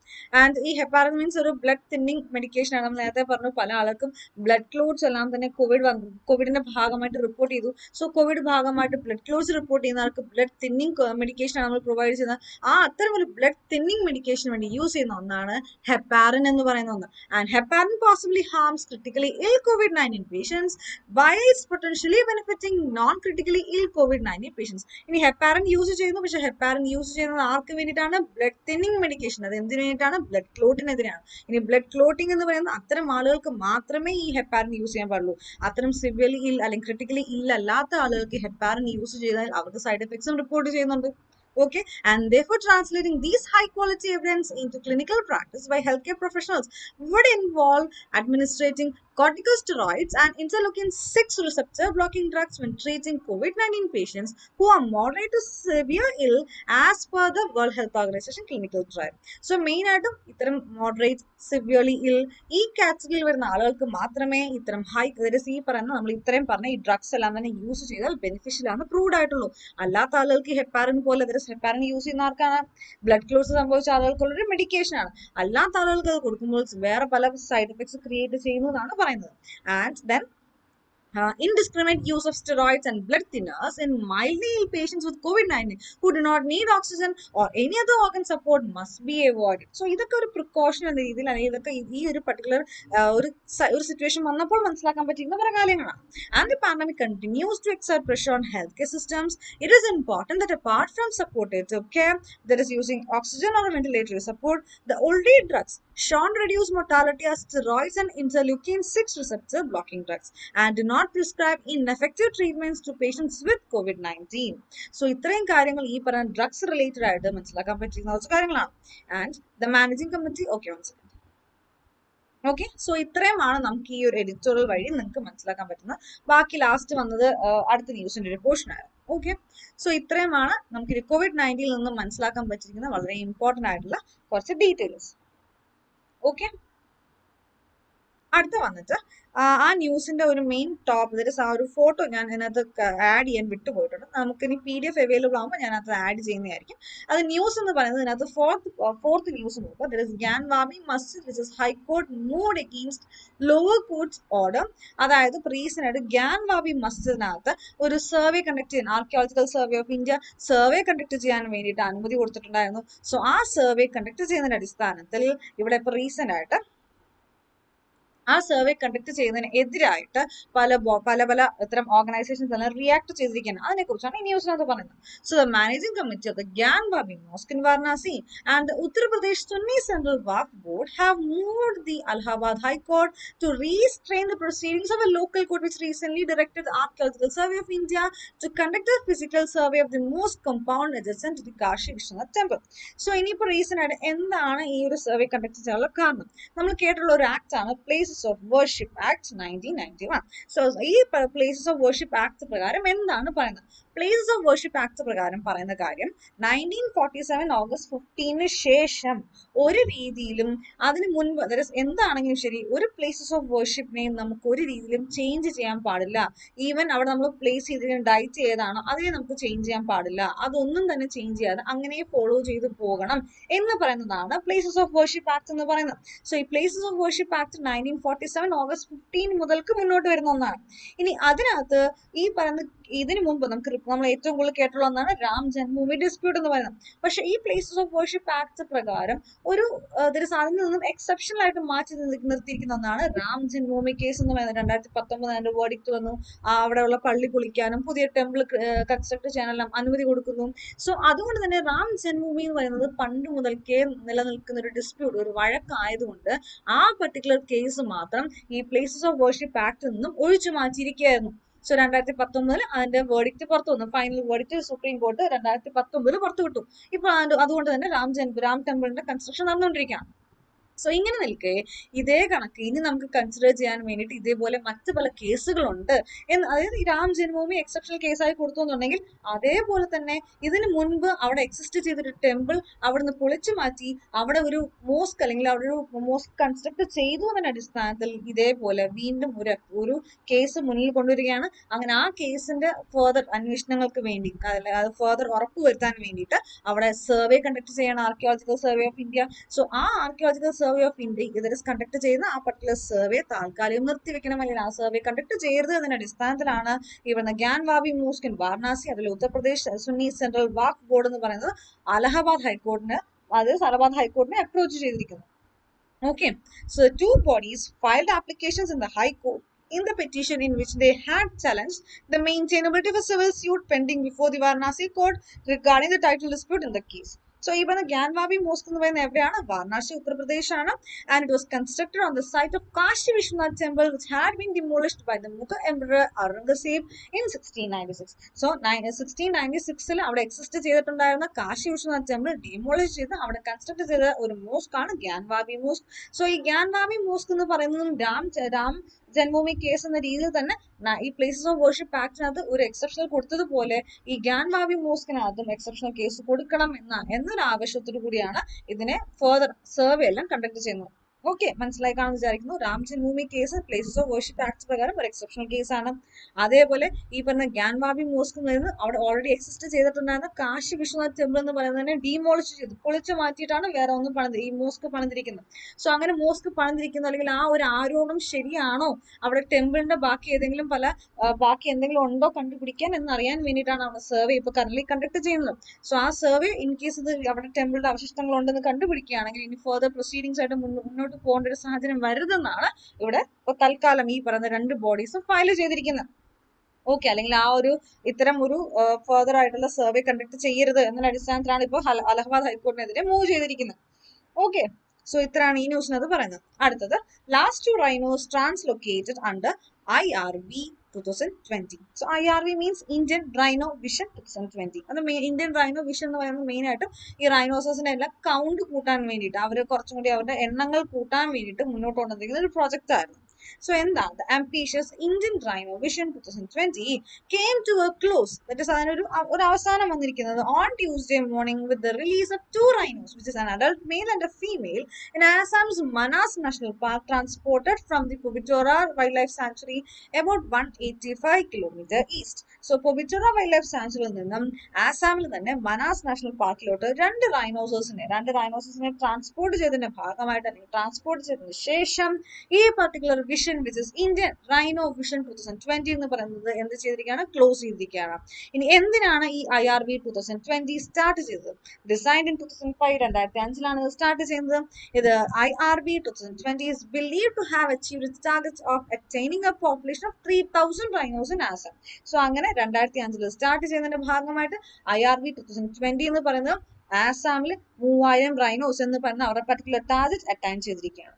and ഈ ഹെപ്പാറിൻ മീൻസ് ഒരു ബ്ലഡ് തിന്നിങ് മെഡിക്കേഷൻ ആണ് നമ്മൾ നേരത്തെ പറഞ്ഞു പല ആൾക്കും ബ്ലഡ് ക്ലോട്ട്സ് എല്ലാം തന്നെ കോവിഡ് വന്നു കോവിഡിന്റെ ഭാഗമായിട്ട് റിപ്പോർട്ട് ചെയ്തു സോ കോവിഡ് ഭാഗമായിട്ട് ബ്ലഡ് ക്ലോട്ട്സ് റിപ്പോർട്ട് ചെയ്യുന്ന ആൾക്ക് ബ്ലഡ് തിന്നിങ് മെഡിക്കേഷൻ ആണ് നമ്മൾ പ്രൊവൈഡ് ചെയ്യുന്നത് ആ അത്തരം ഒരു ബ്ലഡ് തിന്നിങ് മെഡിക്കേഷൻ വേണ്ടി യൂസ് ചെയ്യുന്ന ഒന്നാണ് ഹെപ്പാറിൻ എന്ന് പറയുന്ന ഒന്ന് and heparin possibly harms critically ill COVID nineteen patients വൈസ് potentially benefiting non critically ill COVID nineteen patients ഇനി ഹെപ്പാറിൻ യൂസ് ചെയ്യുന്നു പക്ഷേ ഹെപ്പാറിൻ യൂസ് ചെയ്യുന്നത് ആർക്ക് വേണ്ടിയിട്ടാണ് ബ്ലഡ് തിന്നിങ് മെഡിക്കേഷൻ അത് എന്തിനു വേണ്ടിയിട്ടാണ് ബ്ലഡ് ക്ലോട്ടിനെതിരെയാണ് ഇനി ബ്ലഡ് ക്ലോട്ടിംഗ് എന്ന് പറയുന്നത് അത്തരം ആളുകൾക്ക് മാത്രമേ ഈ ഹെപ്പാറിൻ യൂസ് ചെയ്യാൻ പാടുള്ളൂ അത്തരം സിവിയർലി ഇൽ അല്ലെങ്കിൽ ക്രിട്ടിക്കലി ഇല്ലല്ലാത്ത ആളുകൾക്ക് ഹെപ്പാറിൻ യൂസ് ചെയ്താൽ അവർക്ക് സൈഡ് എഫക്ട്സും റിപ്പോർട്ട് ചെയ്യുന്നുണ്ട് okay and therefore translating these high quality evidence into clinical practice by healthcare professionals would involve administrating corticosteroids and interleukin 6 receptor blocking drugs when treating covid-19 patients who are moderate to severe ill as per the world health organization clinical trial so main ആയിട്ടും ഇത്തരം moderate severely ഇൽ ഈ കാറ്റഗറിയിൽ വരുന്ന ആളുകൾക്ക് മാത്രമേ ഇത്തരം high അതായത് ഈ പറയുന്ന നമ്മൾ ഇത്രയും പറഞ്ഞ ഈ ഡ്രഗ്സ് എല്ലാം തന്നെ യൂസ് ചെയ്താൽ ബെനിഫിഷ്യൽ ആണ് പ്രൂവ്ഡ് ആയിട്ടുള്ളൂ അല്ലാത്ത ആളുകൾക്ക് ഹെപ്പാറിൻ പോലെ അതായത് ഹെപ്പാറിൻ യൂസ് ചെയ്യുന്ന ആർക്കാണ് ബ്ലഡ് ക്ലോസ് സംഭവിച്ച ആളുകൾക്കുള്ളൊരു മെഡിക്കേഷൻ ആണ് അല്ലാത്ത ആളുകൾക്ക് അത് കൊടുക്കുമ്പോൾ വേറെ പല സൈഡ് എഫക്ട്സ് ക്രിയേറ്റ് ചെയ്യുന്നതാണ് പറയുന്നത് and then uh, indiscriminate use of steroids and blood thinners in mildly ill patients with COVID-19 who do not need oxygen or any other organ support must be avoided. So ഇതൊക്കെ ഒരു precaution എന്ന രീതിയിൽ അല്ലെങ്കിൽ ഇതൊക്കെ ഈ ഒരു particular ഒരു സ- ഒരു സിറ്റുവേഷൻ വന്നപ്പോൾ മനസ്സിലാക്കാൻ പറ്റിയിരുന്ന പല കാര്യങ്ങളാണ് and the pandemic continues to exert pressure on health care systems it is important that apart from supportative care that is using oxygen or ventilatory support the already drugs shown reduce mortality are steroids and interleukin 6 receptor blocking drugs and do not prescribe ineffective treatments to patients with COVID-19. So ഇത്രയും കാര്യങ്ങൾ ഈ പറഞ്ഞ drugs related ആയിട്ട് മനസ്സിലാക്കാൻ പറ്റുന്ന കുറച്ച് കാര്യങ്ങളാണ് and the managing committee okay one second okay so ഇത്രയുമാണ് നമുക്ക് ഈ ഒരു എഡിറ്റോറിയൽ വഴി നിങ്ങൾക്ക് മനസ്സിലാക്കാൻ പറ്റുന്നത് ബാക്കി ലാസ്റ്റ് വന്നത് ആ, അടുത്ത ന്യൂസിന്റെ ഒരു പോർഷൻ ആയിരുന്നു ഓക്കെ സോ ഇത്രയുമാണ് നമുക്ക് കോവിഡ് നയൻറ്റീനിൽ നിന്നും മനസ്സിലാക്കാൻ പറ്റിയിരിക്കുന്ന വളരെ ഇമ്പോർട്ടന്റ് ആയിട്ടുള്ള കുറച്ച് ഡീറ്റെയിൽസ് ഓക്കെ അടുത്ത വന്നിട്ട് ആ ആ ന്യൂസിന്റെ ഒരു മെയിൻ ടോപ്പ് ദറ്റ് ആ ഒരു ഫോട്ടോ ഞാൻ ഇതിനകത്ത് ആഡ് ചെയ്യാൻ വിട്ടുപോയിട്ടുണ്ട് നമുക്ക് ഇനി പി ഡി എഫ് അവൈലബിൾ ആകുമ്പോൾ ഞാൻ അത് ആഡ് ചെയ്യുന്നതായിരിക്കും അത് ന്യൂസ് എന്ന് പറയുന്നത് ഇതിനകത്ത് ഫോർത്ത് ഫോർത്ത് ന്യൂസ് നോക്കുക that is Gyanvapi Masjid which is high court moved against lower courts order അതായത് റീസൺ ആയിട്ട് ഗ്യാൻ വാബി മസ്ജിദിനകത്ത് ഒരു സർവേ കണ്ടക്ട് ചെയ്യാൻ archaeological survey of India survey conduct ചെയ്യാൻ വേണ്ടിയിട്ട് അനുമതി കൊടുത്തിട്ടുണ്ടായിരുന്നു സോ ആ സർവേ കണ്ടക്ട് ചെയ്യുന്നതിന്റെ അടിസ്ഥാനത്തിൽ ഇവിടെ ഇപ്പോൾ റീസെന്റ് ആയിട്ട് ആ സർവേ കണ്ടക്ട് ചെയ്യുന്നതിന് എതിരായിട്ട് പല ബോ- പല പല ഇത്തരം ഓർഗനൈസേഷൻസ് എല്ലാം റിയാക്ട് ചെയ്തിരിക്കുകയാണ് അതിനെ കുറിച്ചാണ് ഈ ന്യൂസിനകത്ത് പറയുന്നത് so the managing committee of the Gyanvapi mosque in Varanasi and Uttar Pradesh Sunni central Waqf board have moved the Allahabad high court to restrain the proceedings of a local court which recently directed the Archaeological Survey of India to conduct a physical survey of the most compound adjacent to the Kashi Vishwanath temple. So ഇനിയിപ്പോൾ റീസൺ ആയിട്ട് എന്താണ് ഈ ഒരു survey conduct ചെയ്യാനുള്ള കാരണം നമ്മൾ കേട്ടിട്ടുള്ള ഒരു ആക്ട് ആണ് places of worship act nineteen ninety one so ഈ പ്ലേസസ് ഓഫ് വർഷിപ്പ് ആക്ട് പ്രകാരം എന്താണ് പറയുന്നത് പ്ലേസസ് ഓഫ് വർഷിപ്പ് ആക്ട് പ്രകാരം പറയുന്ന കാര്യം നയൻറ്റീൻ ഫോർട്ടി സെവൻ ഓഗസ്റ്റ് ഫിഫ്റ്റീന് ശേഷം ഒരു രീതിയിലും അതിന് മുൻപ് that is എന്താണെങ്കിലും ശരി ഒരു പ്ലേസസ് ഓഫ് വർഷിപ്പിനെയും നമുക്ക് ഒരു രീതിയിലും ചേഞ്ച് ചെയ്യാൻ പാടില്ല ഈവൻ അവിടെ നമ്മൾ പ്ലേസ് ചെയ്തിരിക്കുന്ന ഡയറ്റ് ഏതാണോ അതിനെ നമുക്ക് ചേഞ്ച് ചെയ്യാൻ പാടില്ല അതൊന്നും തന്നെ ചേഞ്ച് ചെയ്യാതെ അങ്ങനെ ഫോളോ ചെയ്ത് പോകണം എന്ന് പറയുന്നതാണ് പ്ലേസസ് ഓഫ് വർഷിപ്പ് ആക്ട് എന്ന് പറയുന്നത് സോ ഈ places of worship act nineteen forty seven August fifteen മുതൽക്ക് മുന്നോട്ട് വരുന്ന ഒന്നാണ് ഇനി അതിനകത്ത് ഈ പറയുന്ന ഇതിനു മുമ്പ് നമുക്ക് റിപ്പ- നമ്മൾ ഏറ്റവും കൂടുതൽ കേട്ടുള്ള ഒന്നാണ് രാം ജന്മഭൂമി ഡിസ്പ്യൂട്ട് എന്ന് പറയുന്നത് പക്ഷേ ഈ പ്ലേസസ് ഓഫ് വർഷിപ്പ് ആക്ട് പ്രകാരം ഒരു ഇതിന് അതിൽ നിന്നും എക്സെപ്ഷണൽ ആയിട്ട് മാറ്റി നിർത്തി- നിർത്തിയിരിക്കുന്ന ഒന്നാണ് രാം ജന്മഭൂമി കേസ് എന്ന് പറയുന്നത് രണ്ടായിരത്തി പത്തൊമ്പത് അതിന്റെ വേർഡിക്റ്റ് വന്നു ആ അവിടെയുള്ള പള്ളി പൊളിക്കാനും പുതിയ ടെമ്പിൾ കൺസ്ട്രക്ട് ചെയ്യാനെല്ലാം അനുമതി കൊടുക്കുന്നു സോ അതുകൊണ്ട് തന്നെ റാം ജന്മഭൂമി എന്ന് പറയുന്നത് പണ്ട് മുതൽക്കേ നിലനിൽക്കുന്ന ഒരു ഡിസ്പ്യൂട്ട് ഒരു വഴക്കായതുകൊണ്ട് ആ പർട്ടിക്കുലർ കേസ് മാത്രം ഈ പ്ലേസസ് ഓഫ് വർഷിപ്പ് ആക്ടിൽ നിന്നും ഒഴിച്ചു മാറ്റിയിരിക്കുകയായിരുന്നു സോ രണ്ടായിരത്തി പത്തൊമ്പതിൽ അതിന്റെ വേർഡിക്റ്റ് പുറത്തു വന്നു ഫൈനൽ വേർഡിക്റ്റ് സുപ്രീം കോർട്ട് രണ്ടായിരത്തി പത്തൊമ്പതിൽ പുറത്തു വിട്ടു ഇപ്പൊ അത് അതുകൊണ്ട് തന്നെ രാം ജന്മ രാം ടെമ്പിളിന്റെ കൺസ്ട്രക്ഷൻ നടന്നുകൊണ്ടിരിക്കുകയാണ് സോ ഇങ്ങനെ നിൽക്കെ ഇതേ കണക്ക് ഇനി നമുക്ക് കൺസിഡർ ചെയ്യാൻ വേണ്ടിയിട്ട് ഇതേപോലെ മറ്റ് പല കേസുകളുണ്ട് എന്ന് അതായത് ഈ രാം ജന്മഭൂമി എക്സെപ്ഷണൽ കേസായി കൊടുത്തു എന്നുണ്ടെങ്കിൽ അതേപോലെ തന്നെ ഇതിന് മുൻപ് അവിടെ എക്സിസ്റ്റ് ചെയ്തൊരു ടെമ്പിൾ അവിടുന്ന് പൊളിച്ചു മാറ്റി അവിടെ ഒരു മോസ്ക് അല്ലെങ്കിൽ അവിടെ ഒരു മോസ്ക് കൺസ്ട്രക്ട് ചെയ്തു എന്നതിന്റെ അടിസ്ഥാനത്തിൽ ഇതേപോലെ വീണ്ടും ഒരു ഒരു കേസ് മുന്നിൽ കൊണ്ടുവരികയാണ് അങ്ങനെ ആ കേസിന്റെ ഫെർദർ അന്വേഷണങ്ങൾക്ക് വേണ്ടി അതല്ല അത് ഫെർദർ ഉറപ്പുവരുത്താൻ വേണ്ടിയിട്ട് അവിടെ സർവേ കണ്ടക്ട് ചെയ്യണം archaeological survey of India so ആ ആർക്കിയോളജിക്കൽ സർവേ ഓഫ് ഇന്ത്യ ഇതിൽ കണ്ടക്ട് ചെയ്യുന്ന ആ പർട്ടിക്കുലർ സർവേ താൽക്കാലികം നിർത്തിവെക്കണം അല്ലെങ്കിൽ ആ സർവേ കണ്ടക്ട് ചെയ്യരുത് എന്നതിന്റെ അടിസ്ഥാനത്തിലാണ് ഈ പറയുന്ന Gyanvapi mosque in Varanasi അതിൽ Uttar Pradesh Sunni central Waqf board എന്ന് പറയുന്നത് അലഹബാദ് ഹൈക്കോർട്ടിന് അത് അലഹബാദ് ഹൈക്കോർട്ടിനെ അപ്രോച്ച് ചെയ്തിരിക്കുന്നു Okay, so two bodies filed applications in the High Court in the petition in which they had challenged the maintainability of a civil suit pending before the Varanasi court regarding the title dispute in the case. So ഈ പറഞ്ഞ Gyanvapi mosque എന്ന് പറയുന്നത് എവിടെയാണ് വാരണാസി ഉത്തർപ്രദേശ് ആണ് and it was constructed on the site of Kashi Vishwanath temple which had been demolished by the Mughal emperor Aurangzeb in sixteen ninety six so sixteen ninety സിക്സിൽ അവിടെ exist ചെയ്തിട്ടുണ്ടായിരുന്ന Kashi Vishwanath temple demolish ചെയ്ത് അവിടെ കൺസ്ട്രക്ട് ചെയ്ത ഒരു മോസ്ക് ആണ് ഗ്യാൻവാബി മോസ്ക് സോ ഈ Gyanvapi mosque എന്ന് പറയുന്നതും രാം രാം ജന്മഭൂമി കേസ് എന്ന രീതിയിൽ തന്നെ ന- ഈ പ്ലേസസ് ഓഫ് വർഷിപ്പ് ആക്ടിനകത്ത് ഒരു എക്സെപ്ഷണൽ കൊടുത്തതുപോലെ ഈ ഗ്യാൻവാബി മോസ്കിനകത്തും എക്സെപ്ഷണൽ കേസ് കൊടുക്കണം എന്ന എന്നൊരു ആവശ്യത്തോടു കൂടിയാണ് ഇതിനെ ഫെർദർ സർവേ എല്ലാം കണ്ടക്ട് ചെയ്യുന്നത് ഓക്കെ മനസ്സിലായി കാണുമെന്ന് വിചാരിക്കുന്നു Ram Janmabhoomi case places of worship act പ്രകാരം ഒരു എക്സെപ്ഷണൽ കേസാണ് അതേപോലെ ഈ പറഞ്ഞ ഗ്യാൻവാബി മോസ്ക് എന്ന് പറയുന്നത് അവിടെ ഓൾറെഡി എക്സിസ്റ്റ് ചെയ്തിട്ടുണ്ടായിരുന്ന കാശി വിശ്വനാഥ് ടെമ്പിൾ എന്ന് പറയുന്നതിനെ ഡീമോളിഷ് ചെയ്തു പൊളിച്ചു മാറ്റിയിട്ടാണ് വേറെ ഒന്നും പണിത് ഈ മോസ്ക് പണിതിരിക്കുന്നത് സോ അങ്ങനെ മോസ്ക് പണിതിരിക്കുന്ന അല്ലെങ്കിൽ ആ ഒരു ആരോപണം ശരിയാണോ അവിടെ ടെമ്പിളിന്റെ ബാക്കി ഏതെങ്കിലും പല ആ, ബാക്കി എന്തെങ്കിലും ഉണ്ടോ കണ്ടുപിടിക്കാൻ എന്നറിയാൻ വേണ്ടിയിട്ടാണ് അവിടെ സർവേ ഇപ്പൊ കറന്റ് കണ്ടക്ട് ചെയ്യുന്നത് സോ ആ സർവേ ഇൻ കേസ് ഇത് അവിടെ ടെമ്പിളിന്റെ അവശിഷ്ടങ്ങൾ ഉണ്ടെന്ന് കണ്ടുപിടിക്കുകയാണെങ്കിൽ ഇനി ഫർദർ പ്രൊസീഡിങ്സ് ആയിട്ട് മുന്നോ- മുന്നോട്ട് പോകേണ്ട ഒരു സാഹചര്യം വരുതെന്നാണ് ഇവിടെ ഇപ്പൊ തൽക്കാലം ഈ പറയുന്ന രണ്ട് ബോഡീസും ഫയൽ ചെയ്തിരിക്കുന്നത് ഓക്കെ അല്ലെങ്കിൽ ആ ഒരു ഇത്തരം ഒരു ഫർദർ ആയിട്ടുള്ള സർവേ കണ്ടക്ട് ചെയ്യരുത് എന്നുള്ള അടിസ്ഥാനത്തിലാണ് ഇപ്പോൾ ഹല- അലഹബാദ് ഹൈക്കോടതിനെതിരെ മൂവ് ചെയ്തിരിക്കുന്നത് ഓക്കെ സോ ഇത്രയാണ് ഈ ന്യൂസിനകത്ത് പറയുന്നത് അടുത്തത് last two rhinos translocated under I R V two thousand twenty so I R V means Indian rhino vision two thousand twenty അത് ഇന്ത്യൻ റൈനോ വിഷൻ എന്ന് പറയുന്നത് മെയിൻ ആയിട്ടും ഈ റൈനോസസിന്റെ എല്ലാം കൗണ്ട് കൂട്ടാൻ വേണ്ടിയിട്ട് അവർ കുറച്ചും കൂടി അവരുടെ എണ്ണങ്ങൾ കൂട്ടാൻ വേണ്ടിയിട്ട് മുന്നോട്ട് കൊണ്ടുവന്നിരിക്കുന്ന ഒരു പ്രോജക്റ്റ് ആയിരുന്നു സോ എന്താണ് the ambitious Indian rhino vision two thousand twenty came to a close that is അതിനൊരു അ- ഒരു അവസാനം വന്നിരിക്കുന്നത് on Tuesday morning with the release of two rhinos which is an adult male and a female in Assam's Manas National Park transported from the Pobitora Wildlife Sanctuary about 185 kilometer east. So Pobitora Wildlife Sanctuary നിന്നും ആസാമിൽ തന്നെ Manas national പാർക്കിലോട്ട് രണ്ട് റൈനോസേഴ്സിനെ രണ്ട് റൈനോസേഴ്സിനെ transport ചെയ്തതിന്റെ ഭാഗമായിട്ട് അല്ലെങ്കിൽ transport ചെയ്തതിന് ശേഷം ഈ particular vision which is Indian rhino vision two thousand twenty എന്ന് പറയുന്നത് എന്ത് ചെയ്തിരിക്കുകയാണ് ക്ലോസ് ചെയ്തിരിക്കുകയാണ് ഇനി എന്തിനാണ് ഈ I R V two thousand twenty start ചെയ്തത് design in two thousand five രണ്ടായിരത്തി അഞ്ചിലാണ് ഇത് സ്റ്റാർട്ട് ചെയ്യുന്നത് ഇത് I R V two thousand twenty is believe to have achieved its targets of attaining a population of three thousand rhinos in Assam so അങ്ങനെ രണ്ടായിരത്തി അഞ്ചിൽ start ചെയ്യുന്നതിന്റെ ഭാഗമായിട്ട് I R V two thousand twenty എന്ന് പറയുന്നത് ആസാമിൽ മൂവായിരം റൈനോസ് എന്ന് പറയുന്ന അവരുടെ പർട്ടിക്കുലർ ടാർഗറ്റ് അറ്റൈൻ ചെയ്തിരിക്കുകയാണ്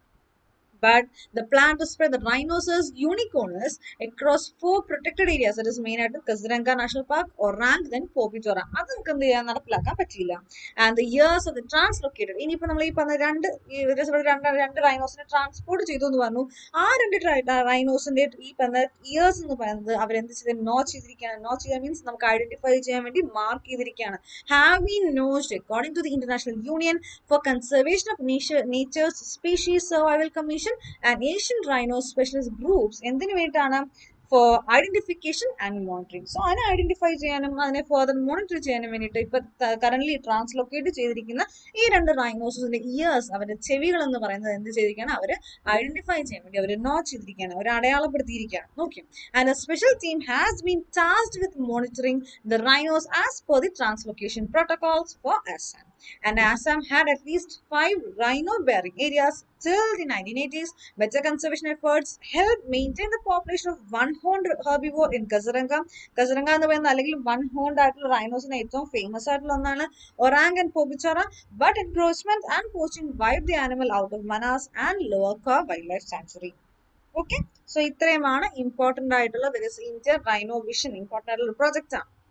but the plan to spread the rhinoceros unicorns across four protected areas that is main ആയിട്ട് Kaziranga national park Orang then Pobitora അത് നമുക്ക് എന്ത് ചെയ്യാൻ നടപ്പിലാക്കാൻ പറ്റിയില്ല and the years of the translocated ഇനിയിപ്പോ നമ്മൾ ഈ പറഞ്ഞ രണ്ട് ഈ ഒരു ദിവസം ഇവിടെ രണ്ട് രണ്ട് റൈനോസിനെ ട്രാൻസ്പോർട്ട് ചെയ്തു എന്ന് പറഞ്ഞു ആ രണ്ട് റൈനോസിന്റെ ഈ പറഞ്ഞ ഇയേഴ്സ് എന്ന് പറയുന്നത് അവരെന്ത് ചെയ്ത് നോ ചെയ്തിരിക്കുകയാണ് നോ ചെയ്യാൻ മീൻസ് നമുക്ക് ഐഡന്റിഫൈ ചെയ്യാൻ വേണ്ടി മാർക്ക് ചെയ്തിരിക്കുകയാണ് have been notched according to the International Union for Conservation of Nature nature's species survival commission and Asian rhino specialist groups എന്തിനു വേണ്ടിയിട്ടാണ് for identification and monitoring so അതിനെ identify ചെയ്യാനും അതിനെ ഫർദർ മോണിറ്റർ ചെയ്യാനും വേണ്ടിയിട്ട് ഇപ്പൊ കറന്റ് ട്രാൻസ്ലൊക്കേറ്റ് ചെയ്തിരിക്കുന്ന ഈ രണ്ട് റൈനോസിന്റെ ഇയേഴ്സ് അവരുടെ ചെവികൾ എന്ന് പറയുന്നത് എന്ത് ചെയ്തിരിക്കുകയാണ് അവർ ഐഡന്റിഫൈ ചെയ്യാൻ വേണ്ടി അവർ നോട്ട് ചെയ്തിരിക്കുകയാണ് അവർ അടയാളപ്പെടുത്തിയിരിക്കുകയാണ് okay and a special team has been tasked with monitoring the rhinos as per the translocation protocols for Assam and Assam had at least five rhino bearing areas till the 1980s. Better conservation efforts helped maintain the population of one horned herbivore in Kaziranga. Kaziranga എന്ന് പറയുന്ന അല്ലെങ്കിൽ one ഹോൺഡ് ആയിട്ടുള്ള റൈനോസിന് ഏറ്റവും famous ആയിട്ടുള്ള ഒന്നാണ് Orang and Pobitora but encroachment and poaching wiped the animal out of Manas and Laokhowa wildlife sanctuary okay so ഇത്രയുമാണ് important ആയിട്ടുള്ള Indian rhino vision important ആയിട്ടുള്ള പ്രോജക്റ്റ് ആണ്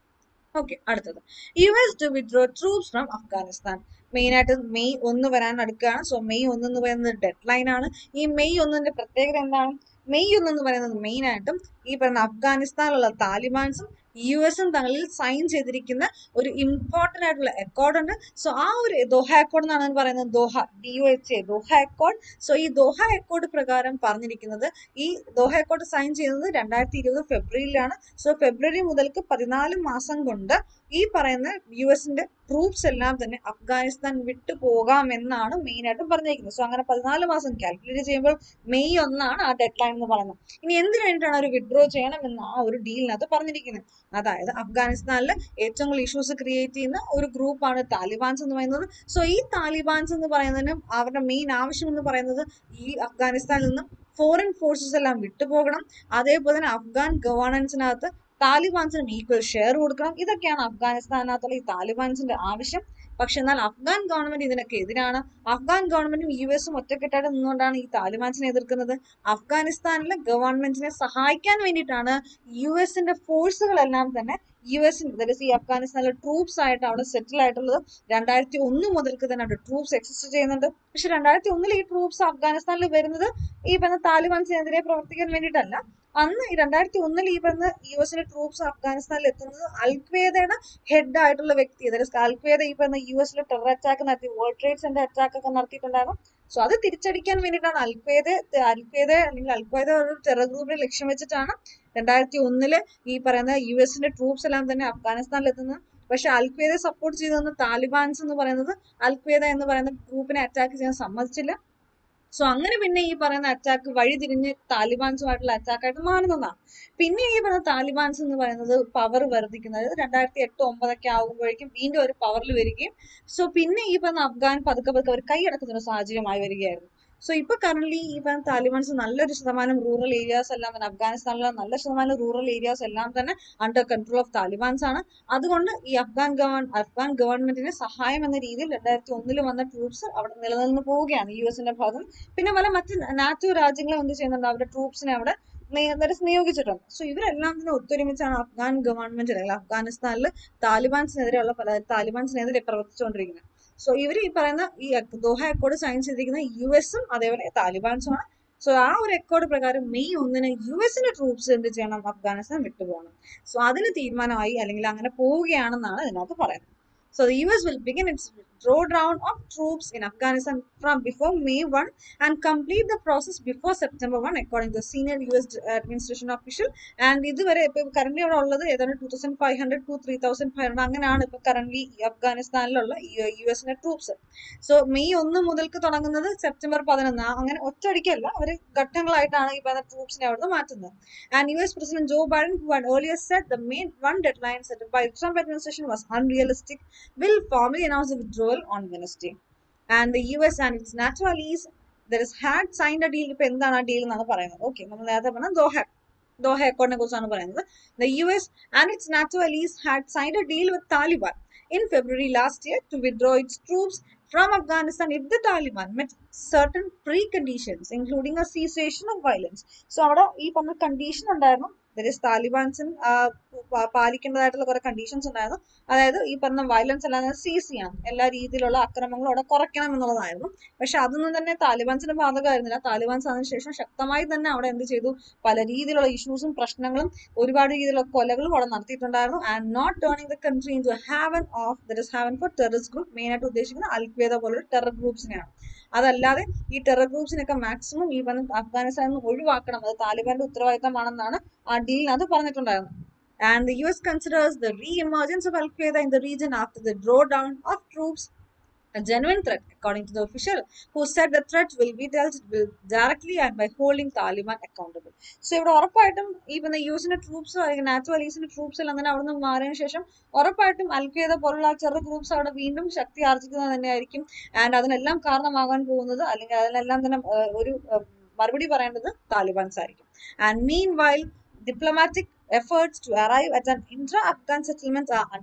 ഓക്കെ അടുത്തത് U S to withdraw troops from Afghanistan main ആയിട്ട് മെയ് ഒന്ന് വരാൻ അടുക്കുകയാണ് സോ മെയ് ഒന്ന് എന്ന് പറയുന്നത് ഡെഡ് ലൈൻ ആണ് ഈ മെയ് ഒന്നിന്റെ പ്രത്യേകത എന്താണ് മെയ് ഒന്ന് എന്ന് പറയുന്നത് മെയിൻ ആയിട്ടും ഈ പറയുന്ന അഫ്ഗാനിസ്ഥാനിലുള്ള താലിബാൻസും യു എസും തങ്ങളിൽ സൈൻ ചെയ്തിരിക്കുന്ന ഒരു ഇമ്പോർട്ടന്റ് ആയിട്ടുള്ള അക്കോർഡ് ഉണ്ട് സോ ആ ഒരു ദോഹ അക്കോർഡ് എന്നാണ് പറയുന്നത് Doha D O H A Doha accord so ഈ ദോഹ അക്കോർഡ് പ്രകാരം പറഞ്ഞിരിക്കുന്നത് ഈ ദോഹ അക്കോർഡ് സൈൻ ചെയ്യുന്നത് രണ്ടായിരത്തി ഇരുപത് ഫെബ്രുവരിയിലാണ് സോ ഫെബ്രുവരി മുതൽക്ക് പതിനാല് മാസം കൊണ്ട് ഈ പറയുന്ന യു എസിന്റെ ട്രൂപ്സ് എല്ലാം തന്നെ അഫ്ഗാനിസ്ഥാൻ വിട്ടു പോകാമെന്നാണ് മെയിൻ ആയിട്ടും പറഞ്ഞിരിക്കുന്നത് സോ അങ്ങനെ പതിനാല് മാസം കാൽക്കുലേറ്റ് ചെയ്യുമ്പോൾ മെയ് ഒന്നാണ് ആ ഡെഡ് ലൈൻ എന്ന് പറയുന്നത് ഇനി എന്തിനു വേണ്ടിയിട്ടാണ് ഒരു വിഡ്രോ ചെയ്യണം എന്ന് ആ ഒരു ഡീലിനകത്ത് പറഞ്ഞിരിക്കുന്നത് അതായത് അഫ്ഗാനിസ്ഥാനിൽ ഏറ്റവും കൂടുതൽ ഇഷ്യൂസ് ക്രിയേറ്റ് ചെയ്യുന്ന ഒരു ഗ്രൂപ്പാണ് താലിബാൻസ് എന്ന് പറയുന്നത് സോ ഈ താലിബാൻസ് എന്ന് പറയുന്നതിന് അവരുടെ മെയിൻ ആവശ്യം എന്ന് പറയുന്നത് ഈ അഫ്ഗാനിസ്ഥാനിൽ നിന്നും ഫോറിൻ ഫോഴ്സസ് എല്ലാം വിട്ടുപോകണം അതേപോലെ തന്നെ അഫ്ഗാൻ ഗവേണൻസിനകത്ത് താലിബാൻസിനും ഈക്വൽ ഷെയർ കൊടുക്കണം ഇതൊക്കെയാണ് അഫ്ഗാനിസ്ഥാനകത്തുള്ള ഈ താലിബാൻസിന്റെ ആവശ്യം പക്ഷെ എന്നാൽ അഫ്ഗാൻ ഗവൺമെന്റ് ഇതിനൊക്കെ എതിരാണ് അഫ്ഗാൻ ഗവൺമെന്റും യു എസും ഒറ്റക്കെട്ടായിട്ട് നിന്നുകൊണ്ടാണ് ഈ താലിബാൻസിനെ എതിർക്കുന്നത് അഫ്ഗാനിസ്ഥാനിലെ ഗവൺമെന്റിനെ സഹായിക്കാൻ വേണ്ടിയിട്ടാണ് യു എസിന്റെ ഫോഴ്സുകളെല്ലാം തന്നെ യു എസിന്റെ ഈ അഫ്ഗാനിസ്ഥാനിലെ ട്രൂപ്സ് ആയിട്ട് അവിടെ സെറ്റിൽ ആയിട്ടുള്ളത് രണ്ടായിരത്തി ഒന്ന് മുതൽക്ക് തന്നെ അവിടെ ട്രൂപ്സ് എക്സിസ്റ്റ് ചെയ്യുന്നുണ്ട് പക്ഷെ രണ്ടായിരത്തി ഒന്നിൽ ഈ ട്രൂപ്സ് അഫ്ഗാനിസ്ഥാനിൽ വരുന്നത് ഈ പറഞ്ഞ താലിബാൻസിനെതിരെ പ്രവർത്തിക്കാൻ വേണ്ടിയിട്ടല്ല അന്ന് ഈ രണ്ടായിരത്തി ഒന്നിൽ ഈ പറഞ്ഞ യു എസിന്റെ ട്രൂപ്സ് അഫ്ഗാനിസ്ഥാനിൽ എത്തുന്നത് അൽഖ്വേദയുടെ ഹെഡ് ആയിട്ടുള്ള വ്യക്തി അതായത് അൽഖ്വേദ ഈ പറഞ്ഞ യു എസിൽ ടെറർ അറ്റാക്ക് നടത്തി വേൾഡ് ട്രേഡ് സെന്റർ അറ്റാക്ക് ഒക്കെ നടത്തിയിട്ടുണ്ടായിരുന്നു സോ അത് തിരിച്ചടിക്കാൻ വേണ്ടിയിട്ടാണ് അൽഖ്വേദ അൽഖ്വേദ അല്ലെങ്കിൽ അൽഖ്വേദ ഒരു ടെറർ ഗ്രൂപ്പിനെ ലക്ഷ്യം വെച്ചിട്ടാണ് രണ്ടായിരത്തി ഒന്നില് ഈ പറയുന്ന യു എസിന്റെ ട്രൂപ്സ് എല്ലാം തന്നെ അഫ്ഗാനിസ്ഥാനിൽ എത്തുന്നത് പക്ഷെ അൽഖ്വേദയെ സപ്പോർട്ട് ചെയ്തെന്ന് താലിബാൻസ് എന്ന് പറയുന്നത് അൽഖ്വേദ എന്ന് പറയുന്ന ഗ്രൂപ്പിനെ അറ്റാക്ക് ചെയ്യാൻ സമ്മതിച്ചില്ല സോ അങ്ങനെ പിന്നെ ഈ പറയുന്ന അറ്റാക്ക് വഴി തിരിഞ്ഞ് താലിബാൻസുമായിട്ടുള്ള അറ്റാക്കായിട്ട് മാറുന്നതാണ് പിന്നെ ഈ പറയുന്ന താലിബാൻസ് എന്ന് പറയുന്നത് പവർ വർദ്ധിക്കുന്നത് രണ്ടായിരത്തി എട്ട് ഒമ്പതൊക്കെ ആകുമ്പോഴേക്കും വീണ്ടും ഒരു പവറിൽ വരികയും സോ പിന്നെ ഈ പറയുന്ന അഫ്ഗാൻ പതുക്കെ പതുക്കെ അവർ കൈയടക്കുന്ന ഒരു സാഹചര്യമായി വരികയായിരുന്നു സോ ഇപ്പൊ കറന്റ് ഈ പറയുന്ന താലിബാൻസ് നല്ലൊരു ശതമാനം റൂറൽ ഏരിയാസ് എല്ലാം തന്നെ അഫ്ഗാനിസ്ഥാനിലെ നല്ല ശതമാനം റൂറൽ ഏരിയാസ് എല്ലാം തന്നെ അണ്ടർ കൺട്രോൾ ഓഫ് താലിബാൻസ് ആണ് അതുകൊണ്ട് ഈ അഫ്ഗാൻ ഗവൺ അഫ്ഗാൻ ഗവൺമെന്റിന് സഹായം എന്ന രീതിയിൽ രണ്ടായിരത്തി ഒന്നിൽ വന്ന ട്രൂപ്സ് അവിടെ നിലനിന്ന് പോവുകയാണ് യു എസിന്റെ ഭാഗം പിന്നെ പല മറ്റ് നാറ്റോ രാജ്യങ്ങളും എന്ത് ചെയ്യുന്നുണ്ട് അവരുടെ ട്രൂപ്സിനെ അവിടെ നിയോഗിച്ചിട്ടുണ്ട് സോ ഇവരെല്ലാം തന്നെ ഒത്തൊരുമിച്ചാണ് അഫ്ഗാൻ ഗവൺമെന്റ് അല്ലെങ്കിൽ അഫ്ഗാനിസ്ഥാനിൽ താലിബാൻസിനെതിരെയുള്ള പല താലിബാൻസിനെതിരെ പ്രവർത്തിച്ചുകൊണ്ടിരിക്കുന്നത് സോ ഇവർ ഈ പറയുന്ന ഈ ദോഹ അക്കോർഡ് സൈൻ ചെയ്തിരിക്കുന്ന യു എസും അതേപോലെ താലിബാൻസുമാണ് സോ ആ ഒരു അക്കോർഡ് പ്രകാരം മെയ് ഒന്നിന് യു എസിന്റെ ട്രൂപ്സ് എന്ത് ചെയ്യണം അഫ്ഗാനിസ്ഥാൻ വിട്ടുപോകണം സോ അതിന് തീരുമാനമായി അല്ലെങ്കിൽ അങ്ങനെ പോവുകയാണെന്നാണ് ഇതിനകത്ത് പറയുന്നത് So the US will begin its drawdown of troops in Afghanistan from before May 1 and complete the process before September 1 according to senior US administration official and ഇതുവരെ ഇപ്പൊ കറന്റ് ഇവിടെ ഉള്ളത് ഏതാണ്ട് two thousand five hundred to three thousand five hundred അങ്ങനെയാണ് ഇപ്പൊ current അഫ്ഗാനിസ്ഥാനിലുള്ള U എസിന്റെ troops so മെയ് ഒന്ന് മുതൽക്ക് തുടങ്ങുന്നത് സെപ്റ്റംബർ പതിനൊന്ന് അങ്ങനെ ഒറ്റയടിക്കല്ല അവർ ഘട്ടങ്ങളായിട്ടാണ് ഈ പറഞ്ഞ ട്രൂപ്സിനെ അവിടുന്ന് മാറ്റുന്നത് and U S president Joe Biden who had earlier said the main one deadline set by the Trump administration was unrealistic will formally announce the withdrawal on Wednesday. And the US and its NATO allies there is had signed a deal ഇപ്പൊ എന്താണ് ആ deal എന്നാണ് പറയുന്നത് okay നമ്മൾ നേരത്തെ പറഞ്ഞ Doha Doha അക്കോർഡിനെ കുറിച്ചാണ് പറയുന്നത് the U S and its NATO allies had signed a deal with Taliban in February last year to withdraw its troops from Afghanistan if the Taliban met certain preconditions, including a cessation of violence. So അവിടെ ഈ പറഞ്ഞ condition ഉണ്ടായിരുന്നു ദരിസ് താലിബാൻസിന് പാലിക്കേണ്ടതായിട്ടുള്ള കുറെ conditions ഉണ്ടായിരുന്നു അതായത് ഈ പറഞ്ഞ violence എല്ലാം സീസ് ചെയ്യണം എല്ലാ രീതിയിലുള്ള അക്രമങ്ങളും അവിടെ കുറയ്ക്കണം എന്നുള്ളതായിരുന്നു പക്ഷെ അതൊന്നും തന്നെ താലിബാൻസിന് ബാധകമായിരുന്നില്ല താലിബാൻസ് അതിനുശേഷം ശക്തമായി തന്നെ അവിടെ എന്ത് ചെയ്തു പല രീതിയിലുള്ള ഇഷ്യൂസും പ്രശ്നങ്ങളും ഒരുപാട് രീതിയിലുള്ള കൊലകളും അവിടെ നടത്തിയിട്ടുണ്ടായിരുന്നു and not turning the country into haven of that is haven for terrorist group main ആയിട്ട് ഉദ്ദേശിക്കുന്നത് അൽഖ്വേദ പോലുള്ള ടെറർ ഗ്രൂപ്പ്സിനെയാണ് അതല്ലാതെ ഈ ടെറർ ഗ്രൂപ്പ്സിനൊക്കെ മാക്സിമം ഈ പറഞ്ഞ അഫ്ഗാനിസ്ഥാനിൽ നിന്ന് ഒഴിവാക്കണം അത് താലിബാന്റെ ഉത്തരവാദിത്തമാണെന്നാണ് ആ ഡീലിനകത്ത് പറഞ്ഞിട്ടുണ്ടായിരുന്നത് and the US considers the re-emergence of Al-Qaeda in the region after the drawdown of troops a genuine threat, according to the official, who said the threat will be dealt with directly and by holding Taliban accountable. So ഇവിടെ ഉറപ്പായിട്ടും ഈ പിന്നെ U എസിന്റെ troops അല്ലെങ്കിൽ NATO അലീസിന്റെ troops എല്ലാം തന്നെ അവിടെ നിന്ന് മാറിയതിനു ശേഷം ഉറപ്പായിട്ടും അൽഖ്വേദ പോലുള്ള ചെറു ഗ്രൂപ്പ്സ് അവിടെ വീണ്ടും ശക്തി ആർജിക്കുന്നത് തന്നെയായിരിക്കും ആൻഡ് അതിനെല്ലാം കാരണമാകാൻ പോകുന്നത് അല്ലെങ്കിൽ അതിനെല്ലാം തന്നെ ഒരു മറുപടി പറയേണ്ടത് താലിബാൻസ് ആയിരിക്കും and meanwhile diplomatic efforts to arrive at an intra-Afghan settlement are underway.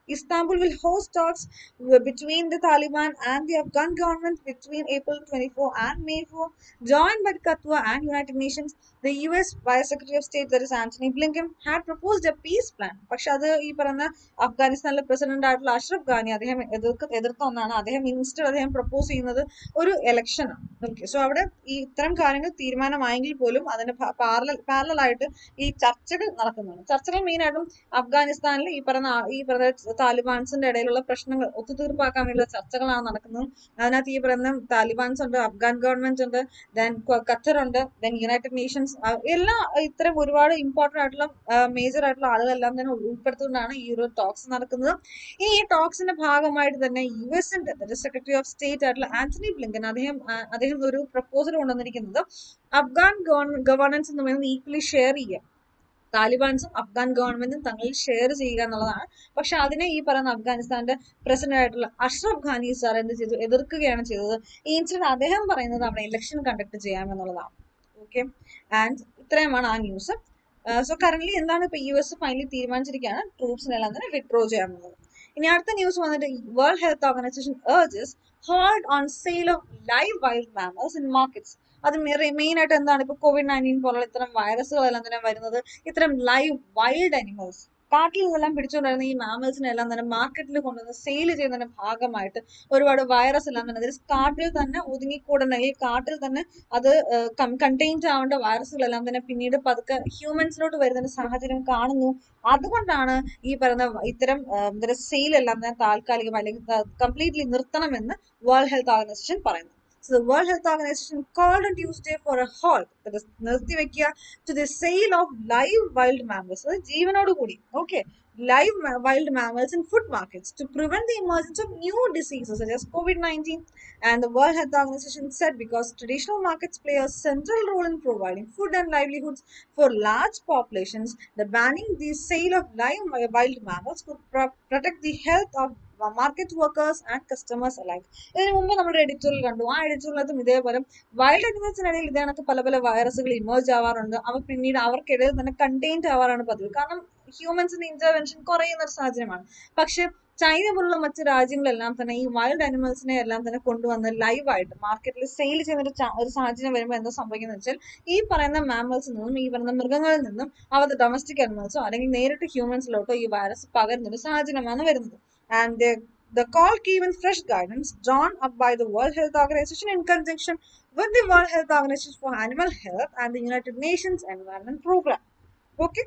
Istanbul will host talks w- between the Taliban and the Afghan government between April 24 and May 4, joined by Qatar and United Nations. The US Vice Secretary of State, that is Anthony Blinken, had proposed a peace plan. പക്ഷെ അത് ഈ പറയുന്ന അഫ്ഗാനിസ്ഥാനിലെ president ആയിട്ടുള്ള Ashraf Ghani അദ്ദേഹം എതിർക്ക് എതിർത്ത ഒന്നാണ് അദ്ദേഹം ഇൻസ്റ്റഡ് അദ്ദേഹം പ്രപ്പോസ് ചെയ്യുന്നത് ഒരു ഇലക്ഷൻ ആണ് ഓക്കെ സോ അവിടെ ഈ ഇത്തരം കാര്യങ്ങൾ തീരുമാനമായെങ്കിൽ പോലും അതിന് പാരലൽ പാരലൽ ആയിട്ട് ഈ ചർച്ചകൾ നടക്കുന്നതാണ് ചർച്ചകൾ മെയിൻ ആയിട്ടും അഫ്ഗാനിസ്ഥാനിൽ ഈ പറയുന്ന ആ- ഈ പറയുന്ന താലിബാൻസിന്റെ ഇടയിലുള്ള പ്രശ്നങ്ങൾ ഒത്തുതീർപ്പാക്കാൻ വേണ്ടിയുള്ള ചർച്ചകളാണ് നടക്കുന്നത് അതിനകത്ത് ഈ പറയുന്ന താലിബാൻസ് ഉണ്ട് അഫ്ഗാൻ ഗവൺമെന്റ് ഉണ്ട് ദെൻ ഖത്തർ ഉണ്ട് ദെൻ യുണൈറ്റഡ് നേഷൻസ് എല്ലാ ഇത്തരം ഒരുപാട് ഇമ്പോർട്ടന്റ് ആയിട്ടുള്ള മേജർ ആയിട്ടുള്ള ആളുകളെല്ലാം തന്നെ ഉൾപ്പെടുത്തുകൊണ്ടാണ് ഈ ഒരു ടോക്സ് നടക്കുന്നത് ഈ ടോക്സിന്റെ ഭാഗമായിട്ട് തന്നെ യു എസിന്റെ സെക്രട്ടറി ഓഫ് സ്റ്റേറ്റ് ആയിട്ടുള്ള ആന്റണി ബ്ലിങ്കൻ അദ്ദേഹം ആ, അദ്ദേഹം ഒരു പ്രപ്പോസൽ കൊണ്ടുവന്നിരിക്കുന്നത് അഫ്ഗാൻ ഗവർണൻസ് എന്ന് പറയുന്നത് ഈക്വലി ഷെയർ ചെയ്യുക താലിബാൻസും അഫ്ഗാൻ ഗവൺമെന്റും തങ്ങളിൽ ഷെയർ ചെയ്യുക എന്നുള്ളതാണ് പക്ഷെ അതിനെ ഈ പറയുന്ന അഫ്ഗാനിസ്ഥാന്റെ പ്രസിഡന്റ് ആയിട്ടുള്ള അഷ്റഫ് ഖാനി സാർ എന്ത് ചെയ്തു എതിർക്കുകയാണ് ചെയ്തത് ഈ ഇൻസിഡന്റ് അദ്ദേഹം പറയുന്നത് അവിടെ ഇലക്ഷൻ കണ്ടക്ട് ചെയ്യാമെന്നുള്ളതാണ് ഓക്കെ ആൻഡ് ഇത്രയുമാണ് ആ ന്യൂസ് സോ കറന്റ് എന്താണ് ഇപ്പൊ യു എസ് ഫൈനലി തീരുമാനിച്ചിരിക്കുകയാണ് ട്രൂപ്സിനെല്ലാം തന്നെ വിഡ്രോ ചെയ്യാമെന്നുള്ളത് ഇനി അടുത്ത ന്യൂസ് വന്നിട്ട് World Health Organisation urges hold on sale of live wild mammals in markets അത് മെയിൻ ആയിട്ട് എന്താണ് ഇപ്പൊ കോവിഡ് നയൻറ്റീൻ പോലുള്ള ഇത്തരം വൈറസുകളെല്ലാം തന്നെ വരുന്നത് ഇത്തരം ലൈവ് വൈൽഡ് അനിമൽസ് കാട്ടിൽ നിന്നെല്ലാം പിടിച്ചുകൊണ്ടിരുന്ന ഈ മാമൽസിനെ എല്ലാം തന്നെ മാർക്കറ്റിൽ കൊണ്ടുവന്ന് സെയിൽ ചെയ്യുന്നതിന്റെ ഭാഗമായിട്ട് ഒരുപാട് വൈറസ് എല്ലാം തന്നെ അതായത് കാട്ടിൽ തന്നെ ഒതുങ്ങിക്കൂടുന്ന അല്ലെങ്കിൽ കാട്ടിൽ തന്നെ അത് കണ്ടെയ്ൻഡ് ആവേണ്ട വൈറസുകളെല്ലാം തന്നെ പിന്നീട് പതുക്കെ ഹ്യൂമൻസിലോട്ട് വരുന്ന സാഹചര്യം കാണുന്നു അതുകൊണ്ടാണ് ഈ പറയുന്ന ഇത്തരം സെയിൽ എല്ലാം തന്നെ താൽക്കാലികം അല്ലെങ്കിൽ കംപ്ലീറ്റ്ലി നിർത്തണമെന്ന് വേൾഡ് ഹെൽത്ത് ഓർഗനൈസേഷൻ പറയുന്നു So the World Health Organization called on Tuesday for a halt, that is നിർത്തിവെക്കുക to the sale of live wild mammals. അത് ജീവനോട് കൂടി okay live ma- wild mammals in food markets to prevent the emergence of new diseases such as COVID-19. And the World Health Organization said because traditional markets play a central role in providing food and livelihoods for large populations, the banning the sale of live wi- wild mammals could pro- protect the health of market workers and customers alike ഇതിനു മുമ്പ് നമ്മുടെ editorial കണ്ടു ആ എഡിറ്റോറിയലത്തും ഇതേപോലെ wild അനിമൽസിനിടയിൽ ഇതേണക്ക് പല പല വൈറസുകൾ ഇമേർജ് ആവാറുണ്ട് അവ പിന്നീട് അവർക്കിടയിൽ തന്നെ കണ്ടെയ്ൻഡ് ആവാറാണ് പതിവ് കാരണം ഹ്യൂമൻസിന്റെ ഇന്റർവെൻഷൻ കുറയുന്ന ഒരു സാഹചര്യമാണ് പക്ഷെ ചൈന പോലുള്ള മറ്റു രാജ്യങ്ങളെല്ലാം തന്നെ ഈ വൈൽഡ് അനിമൽസിനെ എല്ലാം തന്നെ കൊണ്ടുവന്ന് ലൈവായിട്ട് മാർക്കറ്റിൽ സെയിൽ ചെയ്യുന്ന ഒരു ച- ഒരു സാഹചര്യം വരുമ്പോൾ എന്താ സംഭവിക്കുന്നത് വെച്ചാൽ ഈ പറയുന്ന മാമൽസിൽ നിന്നും ഈ പറയുന്ന മൃഗങ്ങളിൽ നിന്നും അവർ ഡൊമസ്റ്റിക് അനിമൽസോ അല്ലെങ്കിൽ നേരിട്ട് ഹ്യൂമൻസിലോട്ടോ ഈ വൈറസ് പകരുന്ന ഒരു സാഹചര്യമാണ് വരുന്നത് and the, the call came in fresh guidance drawn up by the World Health Organization in conjunction with the World Health Organization for Animal Health and the United Nations Environment Program. Okay.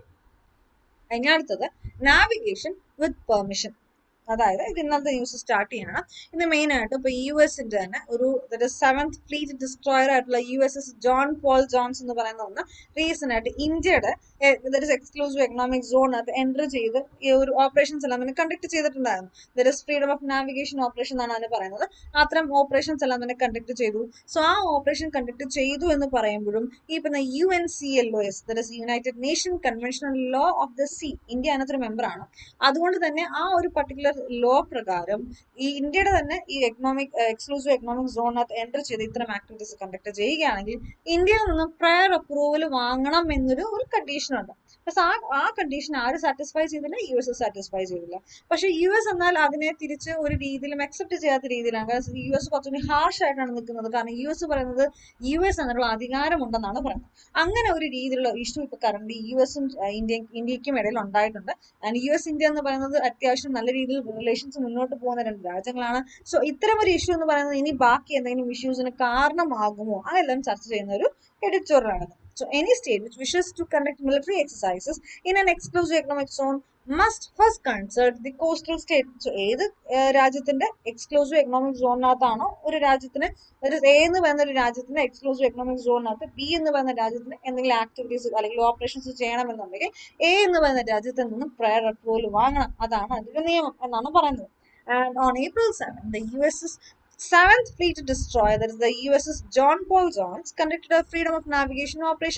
ഇനി അടുത്തത് navigation with permission അതായത് ഇത് ഇന്നത്തെ news start ചെയ്യണം ഇത് main ആയിട്ട് ഇപ്പൊ U എസിന്റെ തന്നെ ഒരു സെവൻത് ഫ്ലീറ്റ് ഡിസ്ട്രോയർ ആയിട്ടുള്ള U S S John Paul Jones എന്ന് പറയുന്ന ഒന്ന് റീസെന്റ് ആയിട്ട് ഇന്ത്യയുടെ എക്സ്ക്ലൂസീവ് എക്കണോമിക് സോണിനകത്ത് എൻ്റർ ചെയ്ത് ഈ ഒരു ഓപ്പറേഷൻസ് എല്ലാം തന്നെ കണ്ടക്ട് ചെയ്തിട്ടുണ്ടായിരുന്നു there is freedom of navigation operation എന്നാണ് അതിന് പറയുന്നത് അത്തരം ഓപ്പറേഷൻസ് എല്ലാം തന്നെ കണ്ടക്ട് ചെയ്തു സോ ആ ഓപ്പറേഷൻ കണ്ടക്ട് ചെയ്തു എന്ന് പറയുമ്പോഴും ഈ പറഞ്ഞ U N C L O S there is United Nation conventional law of the sea India അതിനകത്തൊരു മെമ്പറാണ് അതുകൊണ്ട് തന്നെ ആ ഒരു പർട്ടിക്കുലർ ലോ പ്രകാരം ഈ ഇന്ത്യയുടെ തന്നെ ഈ എക്കണോമിക് എക്സ്ക്ലൂസീവ് എക്കണോമിക് സോണിനകത്ത് എൻ്റർ ചെയ്ത് ഇത്തരം ആക്ടിവിറ്റീസ് കണ്ടക്ട് ചെയ്യുകയാണെങ്കിൽ ഇന്ത്യയിൽ നിന്നും പ്രയർ അപ്രൂവൽ വാങ്ങണം എന്നൊരു ഒരു കണ്ടീഷൻ ഉണ്ട് പക്ഷെ ആ ആ കണ്ടീഷൻ ആര് സാറ്റിസ്ഫൈ ചെയ്തില്ല യു എസ് സാറ്റിസ്ഫൈ ചെയ്തില്ല പക്ഷെ യു എസ് എന്നാൽ അതിനെ തിരിച്ച് ഒരു രീതിയിലും അക്സെപ്റ്റ് ചെയ്യാത്ത രീതിയിലാണ് കാരണം യു എസ് കുറച്ചുകൂടി ഹാർഷ് ആയിട്ടാണ് നിൽക്കുന്നത് കാരണം യു എസ് പറയുന്നത് യു എസ് എന്നുള്ള അധികാരമുണ്ടെന്നാണ് പറയുന്നത് അങ്ങനെ ഒരു രീതിയിലുള്ള ഇഷ്യൂ ഇപ്പൊ കറന്റ് യു എസും ഇന്ത്യ ഇന്ത്യക്കും ഇടയിൽ ഉണ്ടായിട്ടുണ്ട് ആൻഡ് യു എസ് ഇന്ത്യ എന്ന് പറയുന്നത് അത്യാവശ്യം നല്ല രീതിയിൽ റിലേഷൻസ് മുന്നോട്ട് പോകുന്ന രണ്ട് രാജ്യങ്ങളാണ് സോ ഇത്തരം ഒരു ഇഷ്യൂ എന്ന് പറയുന്നത് ഇനി ബാക്കി എന്തെങ്കിലും ഇഷ്യൂസിന് കാരണമാകുമോ അതെല്ലാം ചർച്ച ചെയ്യുന്ന ഒരു എഡിറ്റോറിയലാണ് So any state which wishes to conduct military exercises in an exclusive economic zone must first consult the coastal state. So ഏത് ഏഹ്, രാജ്യത്തിന്റെ എക്സ്ക്ലൂസീവ് എക്കണോമിക് സോണിനകത്താണോ ഒരു രാജ്യത്തിന് ഒരു എ എന്ന് പറയുന്ന ഒരു രാജ്യത്തിന്റെ എക്സ്ക്ലൂസീവ് എക്കണോമിക് സോണിനകത്ത് ബി എന്ന് പറയുന്ന രാജ്യത്തിന് എന്തെങ്കിലും ആക്ടിവിറ്റീസ് അല്ലെങ്കിൽ ഓപ്പറേഷൻസ് ചെയ്യണമെന്നുണ്ടെങ്കിൽ എ എന്ന് പറയുന്ന രാജ്യത്തിൽ നിന്നും പ്രയർ അപ്രൂവൽ വാങ്ങണം അതാണ് അതിന്റെ നിയമം എന്നാണ് പറയുന്നത് and on April seven the U S S Seventh Fleet Destroyer, that is the USS John Paul Jones, conducted a freedom of navigation operation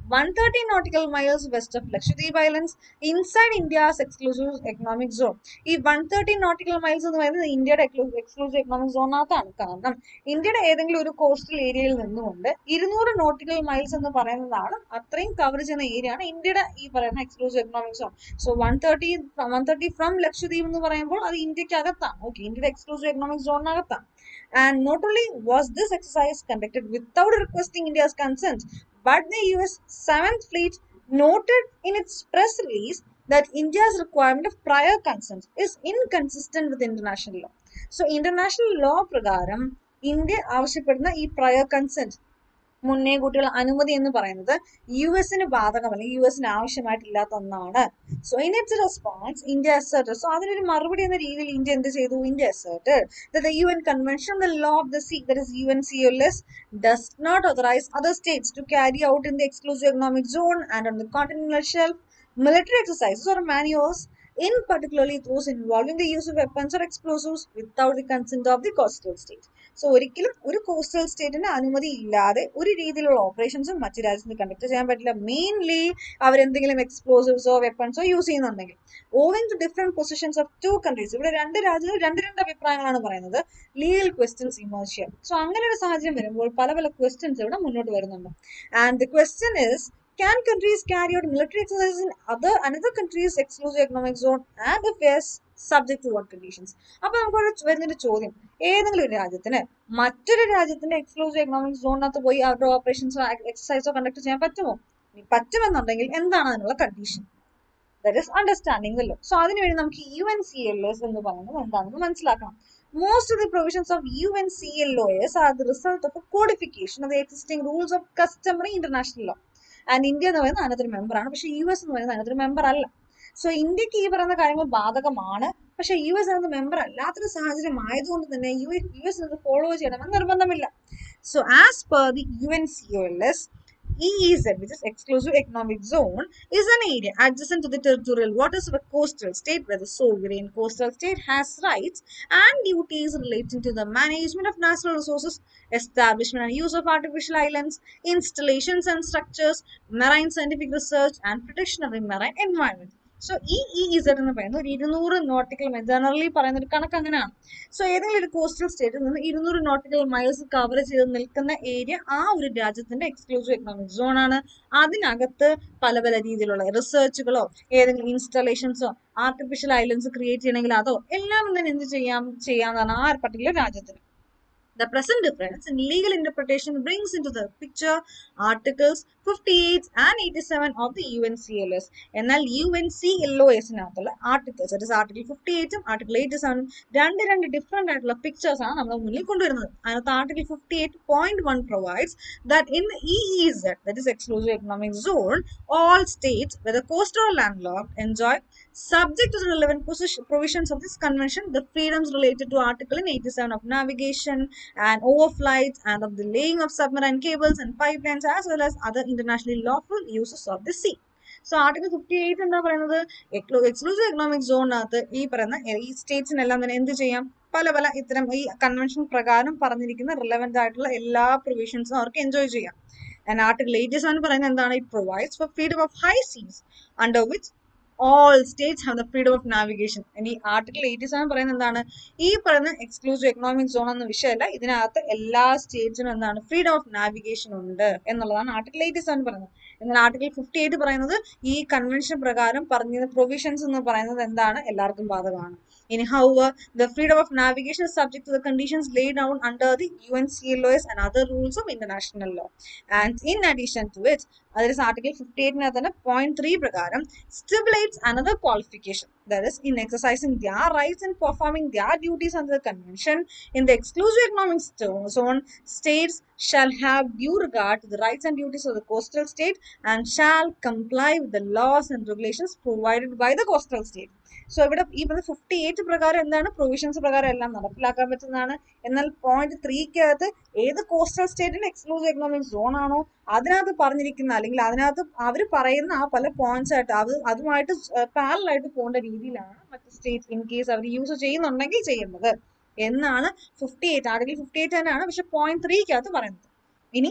one thirty nautical miles west of Lakshadweep islands inside India's exclusive economic zone ഈ one thirty nautical miles എന്ന് പറയുന്നത് ഇന്ത്യയുടെ exclusive economic സോണിനകത്താണ് കാരണം ഇന്ത്യയുടെ ഏതെങ്കിലും ഒരു coastal ഏരിയയിൽ നിന്നുകൊണ്ട് ഇരുന്നൂറ് നോട്ടിക്കൽ മൈൽസ് എന്ന് പറയുന്നതാണ് അത്രയും കവർ ചെയ്യുന്ന ഏരിയ ആണ് ഇന്ത്യയുടെ ഈ പറയുന്ന exclusive economic zone so one thirty one thirty from Lakshadweep എന്ന് പറയുമ്പോൾ അത് ഇന്ത്യക്കകത്താണ് ഓക്കെ ഇന്ത്യയുടെ എക്സ്ക്ലൂസീവ് എക്കണോമിക് സോണിനകത്താണ് and not only was this exercise conducted without requesting India's consent but the US 7th Fleet noted in its press release that India's requirement of prior consent is inconsistent with international law. So, international law പ്രകാരം India ആവശ്യപ്പെടുന്ന ഈ prayer consent മുന്നേ കൂട്ടിയുള്ള അനുമതി എന്ന് പറയുന്നത് U എസിന് ബാധകമല്ല U എസിന് ആവശ്യമായിട്ടില്ലാത്ത ഒന്നാണ് so in its response India asserted so അതിനൊരു മറുപടി എന്ന രീതിയിൽ ഇന്ത്യ എന്ത് ചെയ്തു India asserted the U N convention the law of the sea that is U N C L S does not authorise other states to carry out in the exclusive economic zone and on the continental shelf military exercises or maneuvers in particularly those involving the use of weapons or explosives without the consent of the coastal state. So ഒരിക്കലും ഒരു coastal സ്റ്റേറ്റിന്റെ അനുമതി ഇല്ലാതെ ഒരു രീതിയിലുള്ള ഓപ്പറേഷൻസും മറ്റു രാജ്യത്തിന് conduct ചെയ്യാൻ പറ്റില്ല മെയിൻലി അവരെന്തെങ്കിലും എക്സ്പ്ലോസീവ്സോ വെപ്പൺസോ യൂസ് ചെയ്യുന്നുണ്ടെങ്കിൽ owing to different positions of two countries ഇവിടെ രണ്ട് രാജ്യങ്ങൾ രണ്ട് രണ്ട് അഭിപ്രായങ്ങളാണ് പറയുന്നത് ലീഗൽ ക്വസ്റ്റ്യൻസ് ഇമേഴ്സ് ചെയ്യാം സോ അങ്ങനെ ഒരു സാഹചര്യം വരുമ്പോൾ പല പല ക്വസ്റ്റ്യൻസ് ഇവിടെ മുന്നോട്ട് വരുന്നുണ്ട് and the question is Can countries carry out military exercises in other another country's exclusive economic zone and if yes, subject to what conditions? അപ്പൊ നമുക്ക് വരുന്നൊരു ചോദ്യം ഏതെങ്കിലും ഒരു രാജ്യത്തിന് മറ്റൊരു രാജ്യത്തിന്റെ എക്സ്ക്ലൂസീവ് എക്കണോമിക് സോണിനകത്ത് പോയി അവരുടെ ഓപ്പറേഷൻസോ എക്സസൈസോ കണ്ടക്ട് ചെയ്യാൻ പറ്റുമോ പറ്റുമെന്നുണ്ടെങ്കിൽ എന്താണ് അതിനുള്ള condition that is understanding the law so അതിനുവേണ്ടി നമുക്ക് U N C L S എന്ന് പറയുന്നത് എന്താണെന്ന് മനസ്സിലാക്കണം Most of the provisions of UNCLOS are the result of a codification of the existing rules of customary international law. And India എന്ന് പറയുന്നത് അതിനകത്തൊരു മെമ്പറാണ് പക്ഷേ യു എസ് എന്ന് പറയുന്നത് അതിനകത്തൊരു മെമ്പർ അല്ല സോ ഇന്ത്യക്ക് ഈ പറയുന്ന കാര്യങ്ങൾ ബാധകമാണ് പക്ഷേ യു എസ് അതിനകത്ത് മെമ്പർ അല്ലാത്തൊരു സാഹചര്യം ആയതുകൊണ്ട് തന്നെ യു യു എസ് അത് ഫോളോ ചെയ്യണമെന്ന് നിർബന്ധമില്ല so as per the U N C L O S EEZ, which is exclusive economic zone, is an area adjacent to the territorial waters of a coastal state where the sovereign coastal state has rights and duties relating to the management of natural resources, establishment and use of artificial islands, installations and structures, marine scientific research, and protection of the marine environment. So ഈ E Z എന്ന് പറയുന്നത് ഒരു ഇരുന്നൂറ് nautical generally പറയുന്ന ഒരു കണക്ക് അങ്ങനെയാണ് so ഏതെങ്കിലും ഒരു കോസ്റ്റൽ സ്റ്റേറ്റിൽ നിന്ന് ഇരുന്നൂറ് നോട്ടിക്കൽ മൈൽസ് കവർ ചെയ്ത് നിൽക്കുന്ന ഏരിയ ആ ഒരു രാജ്യത്തിന്റെ എക്സ്ക്ലൂസീവ് എക്കണോമിക് സോൺ ആണ് അതിനകത്ത് പല പല രീതിയിലുള്ള റിസർച്ചുകളോ ഏതെങ്കിലും ഇൻസ്റ്റലേഷൻസോ ആർട്ടിഫിഷ്യൽ ഐലൻഡ്സ് ക്രിയേറ്റ് ചെയ്യണമെങ്കിൽ അതോ എല്ലാം തന്നെ എന്ത് ചെയ്യാം ചെയ്യാന്നാണ് ആ പർട്ടിക്കുലർ രാജ്യത്തിന് The present difference in legal interpretation brings into the picture Articles 58 and 87 of the UNCLS. എന്നാൽ യു എൻ സി എൽ ഒ എസിനകത്തുള്ള articles that is article fifty എയ്റ്റും ആർട്ടിക്കിൾ എയ്റ്റി സെവനും രണ്ട് രണ്ട് ഡിഫറെന്റ് ആയിട്ടുള്ള പിക്ചേഴ്സ് ആണ് നമ്മുടെ മുന്നിൽ കൊണ്ടുവരുന്നത് അതിനകത്ത് article fifty eight point one provides that in E Z that is exclusive economic zone all states whether coastal land lock enjoy subject to the relevant position, provisions of this convention, the freedoms related to Article in 87 of navigation and overflights and of the laying of submarine cables and pipelines as well as other internationally lawful uses of the sea. So article fifty eight എന്താ പറയുന്നത് exclusive economic സോണിനകത്ത് ഈ പറയുന്ന ഈ സ്റ്റേറ്റ്സിനെല്ലാം തന്നെ എന്ത് ചെയ്യാം പല പല ഇത്തരം ഈ കൺവെൻഷൻ പ്രകാരം പറഞ്ഞിരിക്കുന്ന റിലവൻ്റ് ആയിട്ടുള്ള എല്ലാ പ്രൊവിഷൻസും അവർക്ക് എൻജോയ് ചെയ്യാം ആൻഡ് ആർട്ടിക്കിൾ എയ്റ്റി സെവൻ പറയുന്നത് എന്താണ് it provides for freedom of high seas under which all states have the freedom of navigation ഇനി ആർട്ടിക്കിൾ എയ്റ്റി സെവൻ പറയുന്നത് എന്താണ് ഈ പറയുന്ന എക്സ്ക്ലൂസീവ് എക്കണോമിക് സോൺ എന്ന വിഷയമല്ല ഇതിനകത്ത് എല്ലാ സ്റ്റേറ്റ്സിനും എന്താണ് ഫ്രീഡം ഓഫ് നാവിഗേഷൻ ഉണ്ട് എന്നുള്ളതാണ് ആർട്ടിക്കിൾ എയ്റ്റി സെവൻ പറയുന്നത് എന്നാൽ ആർട്ടിക്കിൾ ഫിഫ്റ്റി എയ്റ്റ് പറയുന്നത് ഈ കൺവെൻഷൻ പ്രകാരം പറഞ്ഞ പ്രൊവിഷൻസ് എന്ന് പറയുന്നത് എന്താണ് എല്ലാവർക്കും ബാധകമാണ് ഇനി however the freedom of navigation is subject to the conditions laid down under the UNCLOS and other rules of international law and in addition to it that is article 58 തന്നെ point 3 പ്രകാരം stipulates another qualification that is in exercising their rights and performing their duties under the convention in the exclusive economic zone states shall have due regard to the rights and duties of the coastal state and shall comply with the laws and regulations provided by the coastal state so ഇവിടെ ഈ പറഞ്ഞ fifty eight പ്രകാരം എന്താണ് provisions പ്രകാരം എല്ലാം നടപ്പിലാക്കാൻ പറ്റുന്നതാണ് എന്നാൽ പോയിന്റ് ത്രീക്കകത്ത് ഏത് കോസ്റ്റൽ സ്റ്റേറ്റിന്റെ എക്സ്ക്ലൂസീവ് എക്കണോമിക് സോൺ ആണോ അതിനകത്ത് പറഞ്ഞിരിക്കുന്ന അല്ലെങ്കിൽ അതിനകത്ത് അവർ പറയുന്ന ആ പല പോയിന്റ്സ് ആയിട്ട് അത് അതുമായിട്ട് പാരലായിട്ട് പോകേണ്ട രീതിയിലാണ് മറ്റ് സ്റ്റേറ്റ് ഇൻ കേസ് അവർ യൂസ് ചെയ്യുന്നുണ്ടെങ്കിൽ ചെയ്യുന്നത് എന്നാണ് fifty eight article fifty eight തന്നെയാണ് പക്ഷെ പോയിന്റ് ത്രീക്കകത്ത് പറയുന്നത് ഇനി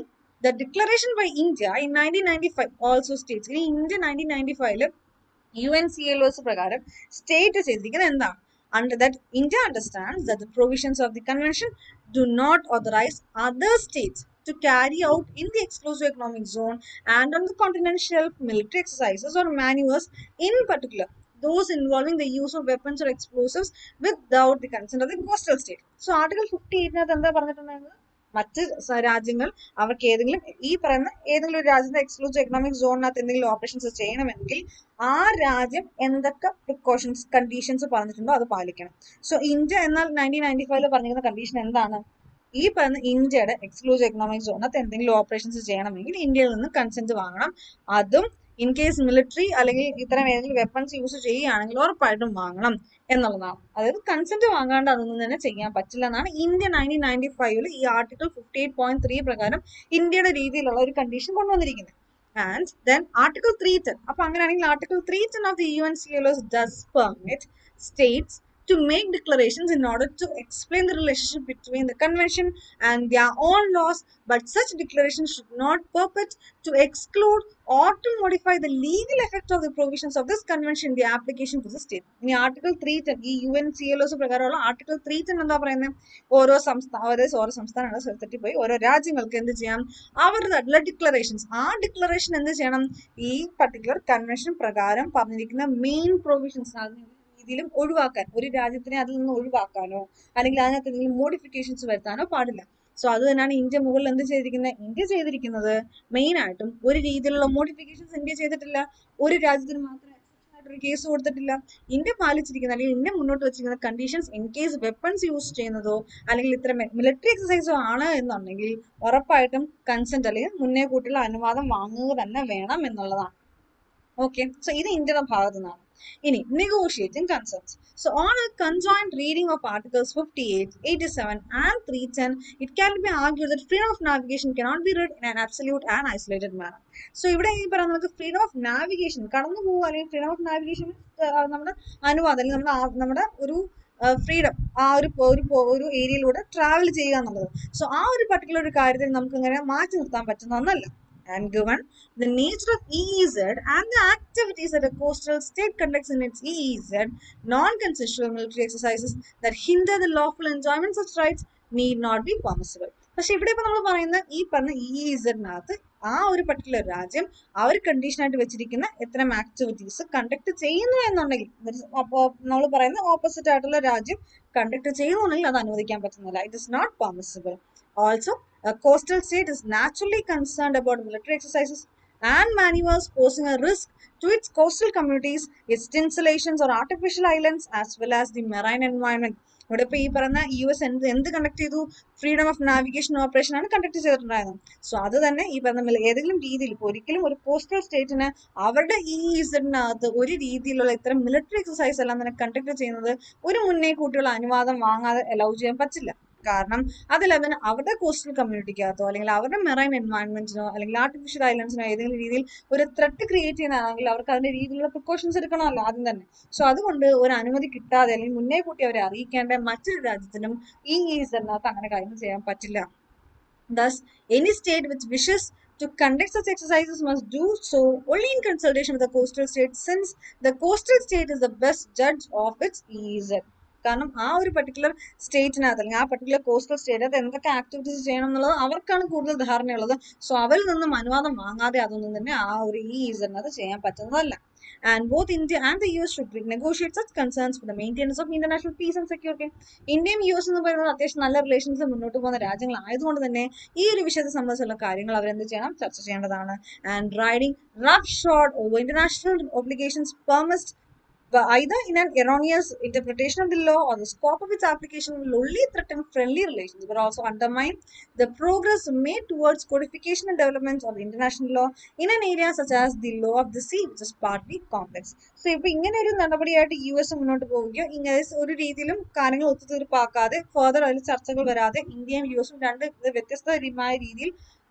the declaration by India in nineteen ninety five also states ഇനി ഇന്ത്യ നയൻറ്റീൻ നയൻറ്റി ഫൈവില് U N C L O S പ്രകാരം സ്റ്റേറ്റ് ചെയ്തിരിക്കുന്നത് എന്താണ് under that India understands that the provisions of the convention do not authorize other states to carry out in the exclusive economic zone and on the continental shelf military exercises or maneuvers in particular those involving the use of weapons or explosives without the consent of the coastal state. So article 58 എന്താ പറഞ്ഞിട്ടുണ്ടായിരുന്നത് മറ്റ് സ- രാജ്യങ്ങൾ അവർക്ക് ഏതെങ്കിലും ഈ പറയുന്ന ഏതെങ്കിലും ഒരു രാജ്യത്തെ എക്സ്ക്ലൂസീവ് എക്കണോമിക് സോണിനകത്ത് എന്തെങ്കിലും ഓപ്പറേഷൻസ് ചെയ്യണമെങ്കിൽ ആ രാജ്യം എന്തൊക്കെ പ്രിക്കോഷൻസ് കണ്ടീഷൻസ് പറഞ്ഞിട്ടുണ്ടോ അത് പാലിക്കണം സോ ഇന്ത്യ എന്നാൽ നയൻറ്റീൻ നയൻറ്റി ഫൈവില് പറഞ്ഞിരിക്കുന്ന കണ്ടീഷൻ എന്താണ് ഈ പറയുന്ന ഇന്ത്യയുടെ എക്സ്ക്ലൂസീവ് എക്കണോമിക് സോണിനകത്ത് എന്തെങ്കിലും ഓപ്പറേഷൻസ് ചെയ്യണമെങ്കിൽ ഇന്ത്യയിൽ നിന്ന് കൺസെന്റ് വാങ്ങണം അതും ഇൻ കേസ് മിലിറ്ററി അല്ലെങ്കിൽ ഇത്തരം ഏതെങ്കിലും വെപ്പൺസ് യൂസ് ചെയ്യുകയാണെങ്കിൽ ഉറപ്പായിട്ടും വാങ്ങണം എന്നുള്ളതാണ് അതായത് കൺസെന്റ് വാങ്ങാണ്ട് അതൊന്നും തന്നെ ചെയ്യാൻ പറ്റില്ല എന്നാണ് ഇന്ത്യ നയൻറ്റീൻ നയൻറ്റി ഫൈവില് ഈ article fifty eight point three പ്രകാരം ഇന്ത്യയുടെ രീതിയിലുള്ള ഒരു കണ്ടീഷൻ കൊണ്ടുവന്നിരിക്കുന്നത് and then article three ten അപ്പൊ അങ്ങനെയാണെങ്കിൽ article three ten of the U N C L S does permit states to make declarations in order to explain the relationship between the convention and their own laws, but such declarations should not purport to exclude or to modify the legal effect of the provisions of this convention in the application to the state. ഇനി article three ten ഈ U N C L S പ്രകാരമുള്ള article three ten എന്താ പറയുന്നത് ഓരോ സംസ്ഥാന ഓരോ ഓരോ സംസ്ഥാനമാണ് തെറ്റിപ്പോയി ഓരോ രാജ്യങ്ങൾക്ക് എന്ത് ചെയ്യാം അവരുടെ ഡിക്ലറേഷൻസ് ആ ഡിക്ലറേഷൻ എന്ത് ചെയ്യണം ഈ പർട്ടിക്കുലർ കൺവെൻഷൻ പ്രകാരം പറഞ്ഞിരിക്കുന്ന മെയിൻ പ്രൊവിഷൻസ് രീതിയിലും ഒഴിവാക്കാൻ ഒരു രാജ്യത്തിനെ അതിൽ നിന്ന് ഒഴിവാക്കാനോ അല്ലെങ്കിൽ അതിനകത്ത് എന്തെങ്കിലും മോഡിഫിക്കേഷൻസ് വരുത്താനോ പാടില്ല സോ അത് തന്നെയാണ് ഇന്ത്യ മുകളിൽ എന്ത് ചെയ്തിരിക്കുന്നത് ഇന്ത്യ ചെയ്തിരിക്കുന്നത് മെയിൻ ആയിട്ടും ഒരു രീതിയിലുള്ള മോഡിഫിക്കേഷൻസ് ഇന്ത്യ ചെയ്തിട്ടില്ല ഒരു രാജ്യത്തിന് മാത്രം exception ആയിട്ട് ഒരു കേസ് കൊടുത്തിട്ടില്ല ഇന്ത്യ പാലിച്ചിരിക്കുന്ന അല്ലെങ്കിൽ ഇന്ത്യ മുന്നോട്ട് വെച്ചിരിക്കുന്ന conditions in case weapons use ചെയ്യുന്നതോ അല്ലെങ്കിൽ ഇത്തരം മിലിറ്ററി എക്സസൈസോ ആണ് എന്നുണ്ടെങ്കിൽ ഉറപ്പായിട്ടും കൺസെന്റ് അല്ലെങ്കിൽ മുന്നേ കൂട്ടിയുള്ള അനുവാദം വാങ്ങുക തന്നെ വേണം എന്നുള്ളതാണ് ഓക്കെ സോ ഇത് ഇന്ത്യയുടെ ഭാഗത്തു നിന്നാണ് ഇനി negotiating concepts so on a conjoint reading of articles fifty eight eighty seven and three ten it can be argue that freedom of navigation cannot be read in an absolute and isolated manner so ഇവിടെ ഈ പറയുന്നത് നമുക്ക് freedom of navigation കടന്നു പോകുക അല്ലെങ്കിൽ freedom of navigation നമ്മുടെ അനുവാദം അല്ലെങ്കിൽ നമ്മുടെ ആ- നമ്മുടെ ഒരു ഫ്രീഡം ആ ഒരു പോ- ഒരു പോ- ഒരു ഏരിയയിലൂടെ ട്രാവൽ ചെയ്യുക എന്നുള്ളത് സോ ആ ഒരു പർട്ടിക്കുലർ ഒരു കാര്യത്തിൽ നമുക്ക് ഇങ്ങനെ മാറ്റി നിർത്താൻ പറ്റുന്ന ഒന്നല്ല and given the nature of EEZ and the activities that a coastal state conducts in its EEZ, non-consensual military exercises that hinder the lawful enjoyment of such rights need not be permissible. പക്ഷെ ഇവിടെ ഇപ്പൊ നമ്മൾ പറയുന്ന ഈ പറഞ്ഞ E ഇസഡിനകത്ത് ആ ഒരു particular രാജ്യം ആ ഒരു കണ്ടീഷൻ ആയിട്ട് വെച്ചിരിക്കുന്ന ഇത്തരം ആക്ടിവിറ്റീസ് കണ്ടക്ട് ചെയ്യുന്നു എന്നുണ്ടെങ്കിൽ അപ്പോൾ നമ്മൾ പറയുന്ന ഓപ്പോസിറ്റ് ആയിട്ടുള്ള രാജ്യം കണ്ടക്ട് ചെയ്യുന്നുണ്ടെങ്കിൽ അത് അനുവദിക്കാൻ പറ്റുന്നില്ല it is not permissible also a coastal state is naturally concerned about military exercises and maneuvers posing a risk to its coastal communities, its installations or artificial islands, as well as the marine environment. ഇവിടെ ഇപ്പൊ ഈ പറയുന്ന U S എന്ത് എന്ത് conduct ചെയ്തു freedom of navigation operation ആണ് conduct ചെയ്തിട്ടുണ്ടായിരുന്നത് so അത് തന്നെ ഈ പറഞ്ഞ മില- ഏതെങ്കിലും രീതിയിൽ ഇപ്പൊ ഒരിക്കലും ഒരു കോസ്റ്റൽ സ്റ്റേറ്റിന് അവരുടെ ഈ ഇസഡിനകത്ത് ഒരു രീതിയിലുള്ള ഇത്തരം മിലിറ്ററി എക്സസൈസ് എല്ലാം തന്നെ കണ്ടക്ട് ചെയ്യുന്നത് ഒരു മുന്നേ കൂട്ടിയുള്ള അനുവാദം വാങ്ങാതെ അലൗ ചെയ്യാൻ പറ്റില്ല കാരണം അതിൽ അതിന് അവരുടെ കോസ്റ്റൽ കമ്മ്യൂണിറ്റിക്കകത്തോ അല്ലെങ്കിൽ അവരുടെ മെറൈൻ എൻവയൺമെന്റിനോ അല്ലെങ്കിൽ ആർട്ടിഫിഷ്യൽ ഐലൻഡ്സിനോ ഏതെങ്കിലും രീതിയിൽ ഒരു ത്രെട്ട് ക്രിയേറ്റ് ചെയ്യുന്നതാണെങ്കിൽ അവർക്ക് അതിന്റെ രീതിയിലുള്ള പ്രിക്കോഷൻസ് എടുക്കണമല്ലോ ആദ്യം തന്നെ സോ അതുകൊണ്ട് ഒരു അനുമതി കിട്ടാതെ അല്ലെങ്കിൽ മുന്നേ കൂട്ടി അവരെ അറിയിക്കേണ്ട മറ്റൊരു രാജ്യത്തിനും ഈ ഈസറിനകത്ത് അങ്ങനെ കാര്യങ്ങൾ ചെയ്യാൻ പറ്റില്ല Thus, any state which wishes to conduct such exercises must do so only in consultation with the coastal state, since the coastal state is the best judge of its EEZ. കാരണം ആ ഒരു പർട്ടിക്കുലർ സ്റ്റേറ്റിനകത്ത് അല്ലെങ്കിൽ ആ particular coastal സ്റ്റേറ്റിനകത്ത് എന്തൊക്കെ activities ചെയ്യണം എന്നുള്ളത് അവർക്കാണ് കൂടുതൽ ധാരണയുള്ളത് സോ അവരിൽ നിന്നും അനുവാദം വാങ്ങാതെ അതൊന്നും തന്നെ ആ ഒരു ഈ ഈസറിനകത്ത് ചെയ്യാൻ പറ്റുന്നതല്ല and both India and the U S should negotiate such concerns for the maintenance of international peace and security ഇന്ത്യയും യു എസ് എന്ന് പറയുന്നത് അത്യാവശ്യം നല്ല റിലേഷൻസ് മുന്നോട്ട് പോകുന്ന രാജ്യങ്ങളായതുകൊണ്ട് തന്നെ ഈ ഒരു വിഷയത്തെ സംബന്ധിച്ചുള്ള കാര്യങ്ങൾ അവരെന്ത് ചെയ്യണം ചർച്ച ചെയ്യേണ്ടതാണ് and riding roughshod over international obligations permits but either in an erroneous interpretation of the law or the scope of its application will only threaten friendly relations but also undermine the progress made towards codification and development of international law in an area such as the law of the sea which is partly complex so ഇപ്പൊ ഇങ്ങനെ ഒരു നടപടിയായിട്ട് U S മുന്നോട്ട് പോവുകയോ ഇങ്ങനെ ഒരു രീതിയിലും കാര്യങ്ങൾ ഒത്തുതീർപ്പാക്കാതെ further അതിൽ ചർച്ചകൾ വരാതെ ഇന്ത്യയും യു എസും രണ്ട് വ്യത്യസ്തമായ രീതിയിൽ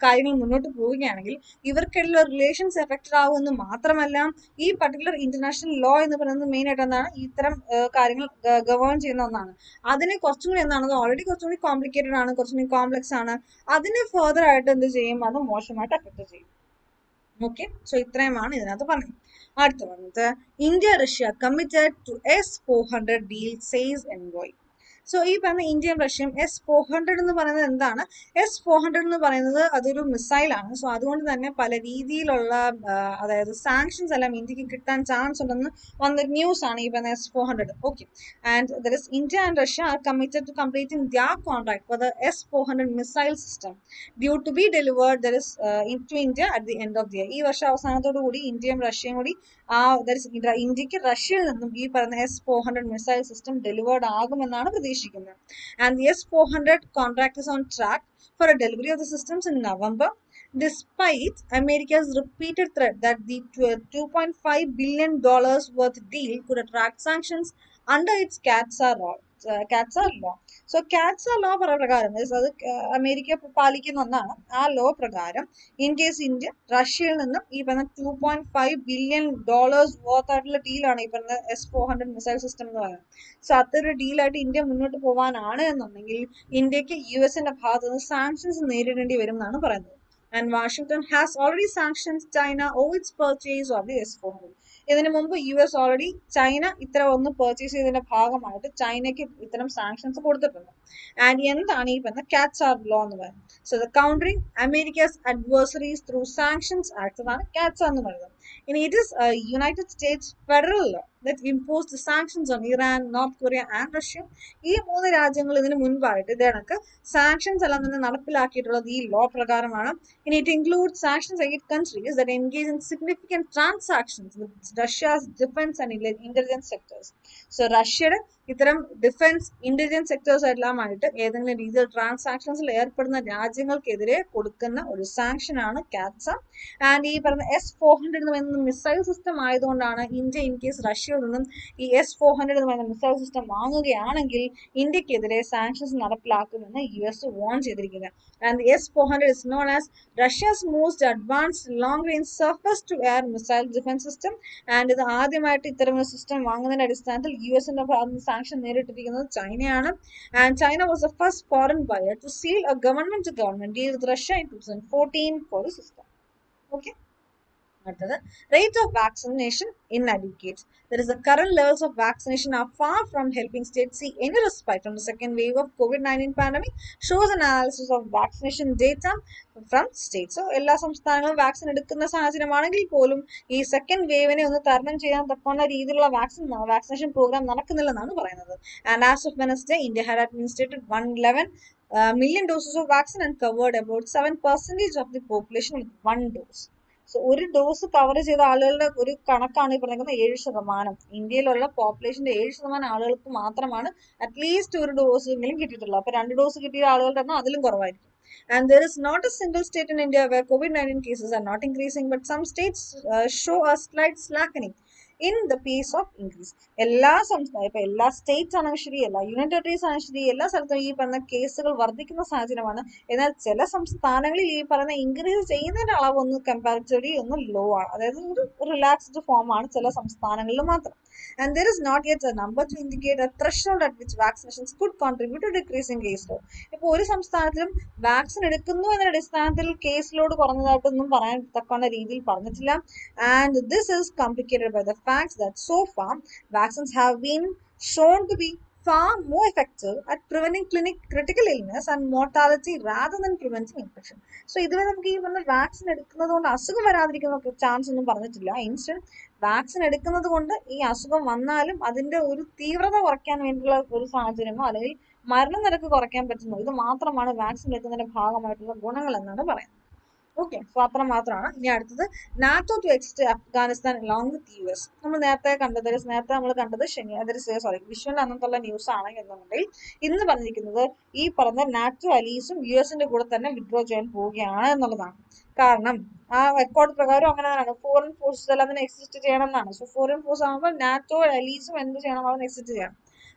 കാര്യങ്ങൾ മുന്നോട്ട് പോവുകയാണെങ്കിൽ ഇവർക്കിടയിലുള്ള റിലേഷൻസ് എഫക്റ്റഡ് ആകുമെന്ന് മാത്രമല്ല ഈ പർട്ടിക്കുലർ ഇന്റർനാഷണൽ ലോ എന്ന് പറയുന്നത് മെയിൻ ആയിട്ട് എന്താണ് ഇത്തരം ഏഹ്, കാര്യങ്ങൾ ഗവേൺ ചെയ്യുന്ന ഒന്നാണ് അതിനെ കുറച്ചും കൂടി എന്താണ് ഓൾറെഡി കുറച്ചും കൂടി കോംപ്ലിക്കേറ്റഡ് ആണ് കുറച്ചും കൂടി കോംപ്ലക്സ് ആണ് അതിനെ ഫർദർ ആയിട്ട് എന്ത് ചെയ്യും അത് മോശമായിട്ട് അഫക്റ്റ് ചെയ്യും ഓക്കെ സോ ഇത്രയുമാണ് ഇതിനകത്ത് പറഞ്ഞത് അടുത്ത വന്നത് India Russia committed to S four hundred deal says envoy so ഈ പറഞ്ഞ ഇന്ത്യയും റഷ്യയും എസ് ഫോർ ഹൺഡ്രഡ് എന്ന് പറയുന്നത് എന്താണ് എസ് ഫോർ ഹൺഡ്രഡ് എന്ന് പറയുന്നത് അതൊരു മിസൈലാണ് സോ അതുകൊണ്ട് തന്നെ പല രീതിയിലുള്ള ആ, അതായത് സാങ്ഷൻസ് എല്ലാം ഇന്ത്യക്ക് കിട്ടാൻ ചാൻസ് ഉണ്ടെന്ന് വന്ന ന്യൂസ് ആണ് ഈ പറഞ്ഞ S four hundred okay and there is India and Russia are committed to completing their contract for the S four hundred missile system due to be delivered there is to India at the end of the year ഈ വർഷം അവസാനത്തോടു കൂടി ഇന്ത്യയും റഷ്യയും കൂടി ആ there is ഇന്ത്യക്ക് റഷ്യയിൽ നിന്നും ഈ പറയുന്ന S four hundred missile system delivered ആകുമെന്നാണ് പ്രതീക്ഷിക്കുന്നത് and the S four hundred contract is on track for a delivery of the systems in November despite America's repeated threat that the tw- 2.5 billion dollars worth deal could attract sanctions under its CATSA law. Uh, CATSA law. So CATSA law പ്രകാരം means അത് ക- America പാലിക്കുന്ന ഒന്നാണ് ആ law പ്രകാരം in case India റഷ്യയിൽ നിന്നും ഈ പറഞ്ഞ two point five billion dollars worth ആയിട്ടുള്ള ഡീലാണ് ഈ പറഞ്ഞ S four hundred missile system എന്ന് പറയുന്നത് സോ അത്തൊരു ഡീലായിട്ട് ഇന്ത്യ മുന്നോട്ട് പോകാനാണ് എന്നുണ്ടെങ്കിൽ ഇന്ത്യക്ക് യു എസിന്റെ ഭാഗത്ത് നിന്ന് സാങ്ഷൻസ് നേരിടേണ്ടി വരും എന്നാണ് പറയുന്നത് and Washington has already sanctioned China over its purchase of the S-400. ഇതിനു മുമ്പ് യു എസ് ഓൾറെഡി ചൈന ഇത്തരം ഒന്ന് പർച്ചേസ് ചെയ്തതിന്റെ ഭാഗമായിട്ട് ചൈനയ്ക്ക് ഇത്തരം സാങ്ഷൻസ് കൊടുത്തിട്ടുണ്ട് ആൻഡ് എന്താണ് ഈ പറഞ്ഞ കാറ്റ്സ് ആർ ലോ എന്ന് പറയുന്നത് so the countering America's adversaries through sanctions act അതാണ് കാറ്റ്സ് എന്ന് പറയുന്നത് ഇനി it is United States federal law that impose sanctions on Iran North Korea and Russia ഈ മൂന്ന് രാജ്യങ്ങൾ ഇതിന് മുൻപായിട്ട് ഇത് കണക്ക് സാങ്ഷൻസ് എല്ലാം തന്നെ നടപ്പിലാക്കിയിട്ടുള്ളത് ഈ ലോ പ്രകാരമാണ് ഇനി it include sanctions against countries that engage in significant transactions with Russia's defence and intelligence sectors so റഷ്യയുടെ ഇത്തരം ഡിഫൻസ് ഇന്റലിജൻസ് സെക്ടേഴ്സ് എല്ലാമായിട്ട് ഏതെങ്കിലും രീതിയിൽ ട്രാൻസാക്ഷൻസിൽ ഏർപ്പെടുന്ന രാജ്യങ്ങൾക്കെതിരെ കൊടുക്കുന്ന ഒരു സാങ്ഷൻ ആണ് കാറ്റ്സ ആൻഡ് ഈ പറഞ്ഞ എസ് ഫോർ ഹൺഡ്രഡ് എന്ന് പറയുന്ന മിസൈൽ സിസ്റ്റം ആയതുകൊണ്ടാണ് ഇന്ത്യ ഇൻ കേസ് റഷ്യയിൽ നിന്നും ഈ എസ് ഫോർ ഹൺഡ്രഡ് എന്ന് പറയുന്ന മിസൈൽ സിസ്റ്റം വാങ്ങുകയാണെങ്കിൽ ഇന്ത്യക്കെതിരെ സാങ്ഷൻസ് നടപ്പിലാക്കുമെന്ന് യു എസ് വോൺ ചെയ്തിരിക്കുന്നത് and S four hundred is known as Russia's most advanced long range surface to air missile defence system and ഇത് ആദ്യമായിട്ട് ഇത്തരം ഒരു സിസ്റ്റം വാങ്ങുന്നതിന്റെ അടിസ്ഥാനത്തിൽ യു എസിന്റെ ഭാഗത്ത് സാങ്ഷൻ നേരിട്ടിരിക്കുന്നത് ചൈനയാണ് and China was the first foreign buyer to seal a government to government deal with Russia in two thousand fourteen for the system okay അടുത്തത് rate of vaccination inadequate. There is the current levels of vaccination are far from helping states see any respite from the second wave of COVID-19 pandemic, shows an analysis of vaccination data from states. So, എല്ലാ സംസ്ഥാനങ്ങളും vaccine എടുക്കുന്ന സാഹചര്യമാണെങ്കിൽ പോലും ഈ second വേവിനെ ഒന്ന് തരണം ചെയ്യാൻ തക്കവണ്ണ രീതിയിലുള്ള vaccine vaccination programme നടക്കുന്നില്ലെന്നാണ് പറയുന്നത് and as of Wednesday India had administered one eleven million doses of vaccine and covered about seven percentage of the population with one dose so ഒരു ഡോസ് കവർ ചെയ്ത ആളുകളുടെ ഒരു കണക്കാണ് ഈ പറഞ്ഞിരിക്കുന്നത് ഏഴ് ശതമാനം ഇന്ത്യയിലുള്ള പോപ്പുലേഷന്റെ ഏഴ് ശതമാനം ആളുകൾക്ക് മാത്രമാണ് അറ്റ്ലീസ്റ്റ് ഒരു ഡോസ് എങ്കിലും കിട്ടിയിട്ടുള്ളത് അപ്പൊ രണ്ട് ഡോസ് കിട്ടിയ ആളുകളുടെ എണ്ണം അതിലും കുറവായിരിക്കും and there is not a single state in India where COVID-19 cases are not increasing, but some states uh, show a slight slackening in the pace of increase. എല്ലാ സംസ്ഥാന ഇപ്പൊ എല്ലാ സ്റ്റേറ്റ്സ് ആണെങ്കിൽ ശരി എല്ലാ യൂണിയൻ ടെറിട്ടറീസ് ആണെങ്കിൽ ശരി എല്ലാ സ്ഥലത്തും ഈ പറഞ്ഞ കേസുകൾ വർദ്ധിക്കുന്ന സാഹചര്യമാണ് എന്നാൽ ചില സംസ്ഥാനങ്ങളിൽ ഈ പറയുന്ന ഇൻക്രീസ് ചെയ്യുന്നതിന്റെ അളവ് ഒന്ന് കമ്പാരിറ്റീവ്ലി ഒന്ന് ലോ ആണ് അതായത് ഒരു റിലാക്സ്ഡ് ഫോം ആണ് ചില സംസ്ഥാനങ്ങളിൽ മാത്രം and there is not yet a number to indicate a threshold at which vaccinations could contribute to decreasing case load ഇപ്പോൾ ഒരു സംസ്ഥാനത്തിലും വാക്സിൻ എടുക്കുന്നു എന്ന അടിസ്ഥാനത്തിൽ കേസ് ലോഡ് കുറഞ്ഞതായിട്ടൊന്നും പറയാൻ തക്കവണ്ണ രീതിയിൽ പറഞ്ഞിട്ടില്ല and this is complicated by the facts that so far vaccines have been shown to be far more effective at preventing clinic critical illness and mortality rather than preventing infection. So ഇതുവരെ നമുക്ക് ഈ പറഞ്ഞ vaccine എടുക്കുന്നത് കൊണ്ട് അസുഖം വരാതിരിക്കുന്ന chance ഒന്നും പറഞ്ഞിട്ടില്ല instant vaccine എടുക്കുന്നത് കൊണ്ട് ഈ അസുഖം വന്നാലും അതിന്റെ ഒരു തീവ്രത കുറയ്ക്കാൻ വേണ്ടിയുള്ള ഒരു സാഹചര്യമോ അല്ലെങ്കിൽ മരണനിരക്ക് കുറയ്ക്കാൻ പറ്റുന്നു ഇത് മാത്രമാണ് വാക്സിൻ എടുക്കുന്നതിന്റെ ഭാഗമായിട്ടുള്ള ഗുണങ്ങൾ എന്നാണ് പറയുന്നത് ഓക്കെ സോ അത്ര മാത്രമാണ് ഇനി അടുത്തത് NATO to exit Afghanistan along with U S നമ്മൾ നേരത്തെ കണ്ടത് നേരത്തെ നമ്മൾ കണ്ടത് ശനി അതൊരു സോറി വിഷ്വൽ അന്നത്തുള്ള ന്യൂസ് ആണ് എന്നുണ്ടെങ്കിൽ ഇന്ന് പറഞ്ഞിരിക്കുന്നത് ഈ പറഞ്ഞ നാറ്റോ അലീസും യു എസിന്റെ കൂടെ തന്നെ വിഡ്രോ ചെയ്യാൻ പോവുകയാണ് എന്നുള്ളതാണ് കാരണം ആ റെക്കോർഡ് പ്രകാരം അങ്ങനെ തന്നെയാണ് ഫോറിൻ ഫോഴ്സസ് എല്ലാം തന്നെ എക്സിസ്റ്റ് ചെയ്യണം എന്നാണ് സോ ഫോറിൻ ഫോഴ്സ് ആകുമ്പോൾ നാറ്റോ അലീസും എന്ത് ചെയ്യണം അവൻ എക്സിസ്റ്റ് ചെയ്യണം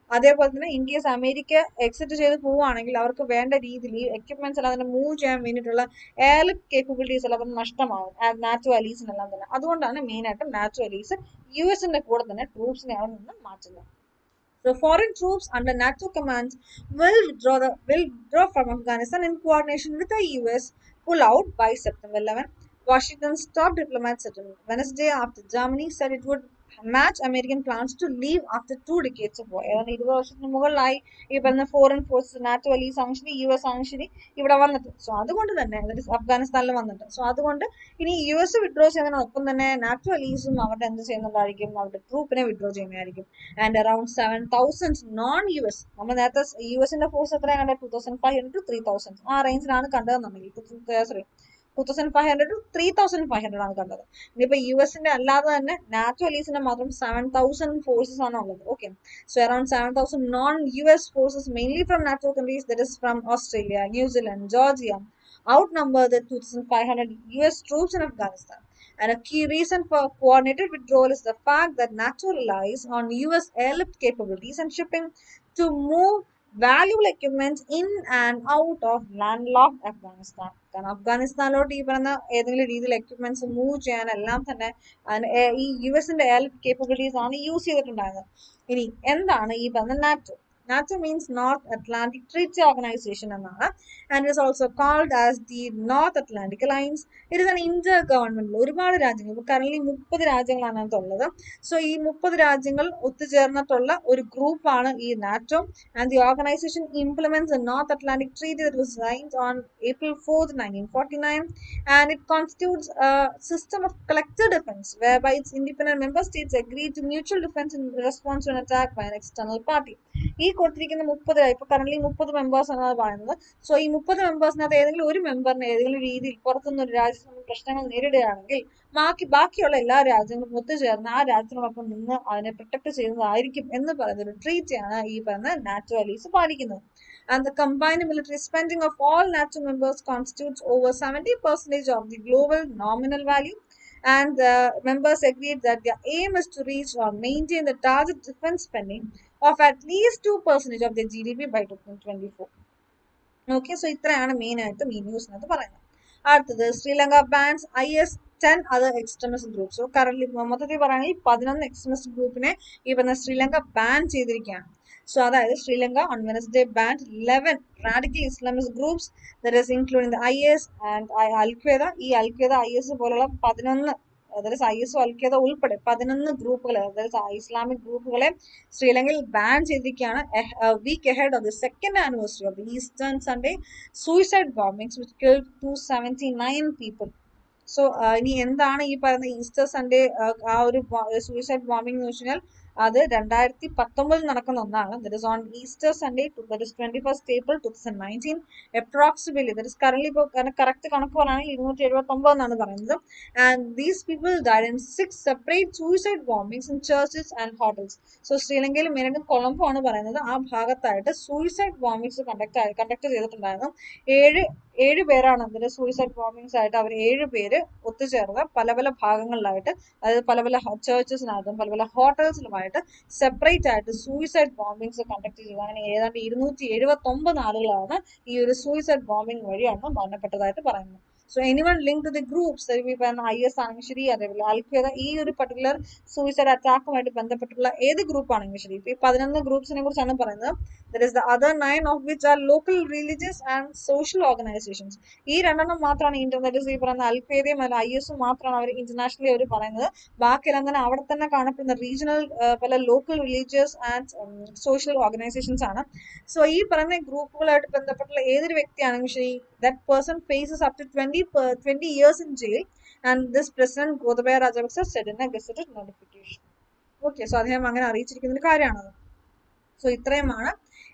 അതേപോലെ തന്നെ ഇൻ കേസ് അമേരിക്ക എക്സിറ്റ് ചെയ്ത് പോവുകയാണെങ്കിൽ അവർക്ക് വേണ്ട രീതിയിൽ ഈ എക്യുപ്മെന്റ്സ് എല്ലാം തന്നെ മൂവ് ചെയ്യാൻ വേണ്ടിയിട്ടുള്ള എയർലിഫ്റ്റ് കേപ്പബിലിറ്റീസ് എല്ലാം തന്നെ നഷ്ടമാവും നാറ്റോ അലീസിനെല്ലാം തന്നെ അതുകൊണ്ടാണ് മെയിൻ ആയിട്ടും നാറ്റോ അലീസ് യു എസിന്റെ കൂടെ തന്നെ ട്രൂപ്സിനെ അവിടെ നിന്ന് മാറ്റുന്നത് So foreign troops under NATO command will withdraw the will withdraw from Afghanistan in coordination with the US pull out by September 11. Washington's top diplomat said on Wednesday after Germany said it would match American plans to leave after two decades of war. ഏതാണ്ട് ഇരുപത് വർഷത്തിന് മുകളിലായി ഈ പറഞ്ഞ foreign forces NATO അലീസ് ആണെങ്കിലും ശരി U S ആണെങ്കിലും ശരി ഇവിടെ വന്നിട്ട് സോ അതുകൊണ്ട് തന്നെ that is അഫ്ഗാനിസ്ഥാനിൽ വന്നിട്ട് സോ അതുകൊണ്ട് ഇനി യു എസ് വിഡ്രോ ചെയ്യുന്നതിനൊപ്പം തന്നെ നാറ്റോ അലീസും അവരുടെ എന്ത് ചെയ്യുന്നുണ്ടായിരിക്കും അവരുടെ ട്രൂപ്പിനെ വിഡ്രോ ചെയ്യുന്നതായിരിക്കും and around seven thousand non U S നമ്മൾ നേരത്തെ യു എസിന്റെ ഫോഴ്സ് എത്രയാണ് കണ്ടത് two thousand five hundred to three thousand ആ റേഞ്ചിലാണ് കണ്ടതെന്നുണ്ടെങ്കിൽ sorry two thousand five hundred to three thousand five hundred ആണ് കണ്ടത് ഇനിയിപ്പോ യു എസിന്റെ അല്ലാതെ തന്നെ നാറ്റോ അലീസിന്റെ മാത്രം സെവൻ തൗസൻഡ് ഫോഴ്സസ് ആണ് ഉള്ളത് okay so around seven thousand non U S forces mainly from NATO countries that is from Australia New Zealand Georgia outnumber the 2,500 US troops in Afghanistan. And a key reason for coordinated withdrawal is the fact that NATO relies on US airlift capabilities and shipping to move valuable equipment in and out of landlocked Afghanistan. കാരണം അഫ്ഗാനിസ്ഥാനിലോട്ട് ഈ പറയുന്ന ഏതെങ്കിലും രീതിയിൽ equipments move ചെയ്യാൻ എല്ലാം തന്നെ അതിന് ഏ- ഈ യു എസിന്റെ എയർലിഫ്റ്റ് കേപ്പബിലിറ്റീസ് ആണ് യൂസ് ചെയ്തിട്ടുണ്ടായിരുന്നത് ഇനി എന്താണ് ഈ പറഞ്ഞ NATO NATO means North Atlantic Treaty Organization എന്നാണ് and it also called as the North Atlantic Alliance it is an inter government ഒരുപാട് രാജ്യങ്ങൾ ഇപ്പോൾ കറന്റ് മുപ്പത് രാജ്യങ്ങളാണ് അതിനകത്തുള്ളത് സോ ഈ മുപ്പത് രാജ്യങ്ങൾ ഒത്തുചേർന്നിട്ടുള്ള ഒരു ഗ്രൂപ്പാണ് ഈ NATO and the organization implements North Atlantic Treaty that was signed on April 4th, 1949, and it constitutes a system of collective defense whereby its independent member states agree to mutual defense in response to an attack by an external party. ഈ കൊടുത്തിരിക്കുന്ന മുപ്പത് ഇപ്പൊ current മുപ്പത് members എന്നാണ് പറയുന്നത് so ഈ മുപ്പത് മെമ്പേഴ്സിനകത്ത് ഏതെങ്കിലും ഒരു മെമ്പറിന് ഏതെങ്കിലും രീതിയിൽ പുറത്തുനിന്ന് ഒരു രാജ്യത്ത് നിന്ന് പ്രശ്നങ്ങൾ നേരിടുകയാണെങ്കിൽ ബാക്കി ബാക്കിയുള്ള എല്ലാ രാജ്യങ്ങളും ഒത്തുചേർന്ന് ആ രാജ്യത്തിനോടൊപ്പം നിന്ന് അതിനെ പ്രൊട്ടക്ട് ചെയ്യുന്നതായിരിക്കും എന്ന് പറയുന്ന ഒരു ട്രീറ്റിയാണ് ഈ പറയുന്ന നാറ്റോ അലീസ് പാലിക്കുന്നത് and the combined military spending of all NATO members constitutes over 70% of the global nominal value. And the members agreed that their aim is to reach or maintain the target defense spending of at least 2% of their GDP by 2024. Okay so ഇത്രയാണ് main ആയിട്ടും ഈ ന്യൂസിനകത്ത് പറയുന്നത് അടുത്തത് Sri Lanka bans I S ten other extremist groups current മൊത്തത്തിൽ പറയുകയാണെങ്കിൽ പതിനൊന്ന് extremist ഗ്രൂപ്പിനെ ഈ പറഞ്ഞ ശ്രീലങ്ക ബാൻ ചെയ്തിരിക്കുകയാണ് സോ അതായത് Sri Lanka on Wednesday banned eleven radical Islamist groups that is including the I S and Al Qaeda ഈ അൽഖ്വേദ ഐ എസ് പോലുള്ള പതിനൊന്ന് അതായത് ഐ എസ് അൽഖ്വേദ ഉൾപ്പെടെ പതിനൊന്ന് ഗ്രൂപ്പുകൾ അതായത് ഇസ്ലാമിക് ഗ്രൂപ്പുകളെ ശ്രീലങ്കയിൽ ബാൻ ചെയ്തിരിക്കുകയാണ് week ahead of the second anniversary of the Eastern Sunday suicide bombings which kill two seventy nine people so ഇനി എന്താണ് ഈ പറയുന്ന ഈസ്റ്റർ സൺഡേ ആ ഒരു സൂയിസൈഡ് ബോംബിംഗ് എന്ന് വെച്ച് കഴിഞ്ഞാൽ അത് രണ്ടായിരത്തി പത്തൊമ്പതിൽ നടക്കുന്ന ഒന്നാണ് that is on Easter Sunday that is twenty first April two thousand nineteen approximately that is current ഇപ്പോൾ കറക്റ്റ് കണക്ക് പറയുകയാണെങ്കിൽ ഇരുന്നൂറ്റി എഴുപത്തി ഒമ്പത് എന്നാണ് പറയുന്നത് and these people died in six separate suicide bombings in churches and hotels so ശ്രീലങ്കയിൽ മെയിനായിട്ടും കൊളംബോ ആണ് പറയുന്നത് ആ ഭാഗത്തായിട്ട് സൂയിസൈഡ് ബോംബിങ്സ് കണ്ടക്ട് കണ്ടക്ട് ചെയ്തിട്ടുണ്ടായിരുന്നു ഏഴ് ഏഴ് പേരാണ് അതിന്റെ സൂയിസൈഡ് ബോംബിങ്സ് ആയിട്ട് അവർ ഏഴ് പേര് ഒത്തുചേർന്ന് പല പല ഭാഗങ്ങളിലായിട്ട് അതായത് പല പല ചേർച്ചസിനകത്തും പല പല ഹോട്ടൽസിലുമായിട്ട് സെപ്പറേറ്റ് ആയിട്ട് സൂയിസൈഡ് ബോംബിങ്സ് കണ്ടക്ട് ചെയ്തു അങ്ങനെ ഏതാണ്ട് ഇരുന്നൂറ്റി എഴുപത്തി ഒമ്പത് ആളുകളാണ് ഈ ഒരു സൂയിസൈഡ് ബോംബിംഗ് വഴിയാണ് മരണപ്പെട്ടതായിട്ട് പറയുന്നത് so anyone link to the groups പറയുന്ന ഐ എസ് ആണെങ്കിലും ശരി അതേപോലെ അൽഖ്വേദ ഈ ഒരു പർട്ടിക്കുലർ സൂയിസൈഡ് അറ്റാക്കുമായിട്ട് ബന്ധപ്പെട്ടുള്ള ഏത് ഗ്രൂപ്പ് ആണെങ്കിലും ശരി ഇപ്പൊ ഈ പതിനൊന്ന് ഗ്രൂപ്പ്സിനെ കുറിച്ചാണ് പറയുന്നത് there is the other nine of which are local religious and social organizations ഈ രണ്ടെണ്ണം മാത്രമാണ് ഇന്റർനെറ്റ് ഈ പറയുന്ന അൽഖ്വേദയും അല്ല ഐ എസും മാത്രമാണ് അവർ ഇന്റർനാഷണലി അവർ പറയുന്നത് ബാക്കിയെല്ലാം തന്നെ അവിടെ തന്നെ കാണപ്പെടുന്ന റീജിയണൽ പല local religious and social organizations ആണ് സോ ഈ പറയുന്ന ഗ്രൂപ്പുകളായിട്ട് ബന്ധപ്പെട്ടുള്ള ഏതൊരു വ്യക്തിയാണെങ്കിലും ശരി that person faces up to 20, per, 20 years in jail and this president Gotabaya Rajapaksa said in a gazetted notification. Okay so അദ്ദേഹം അങ്ങനെ അറിയിച്ചിരിക്കുന്ന ഒരു കാര്യമാണത് സോ ഇത്രയുമാണ്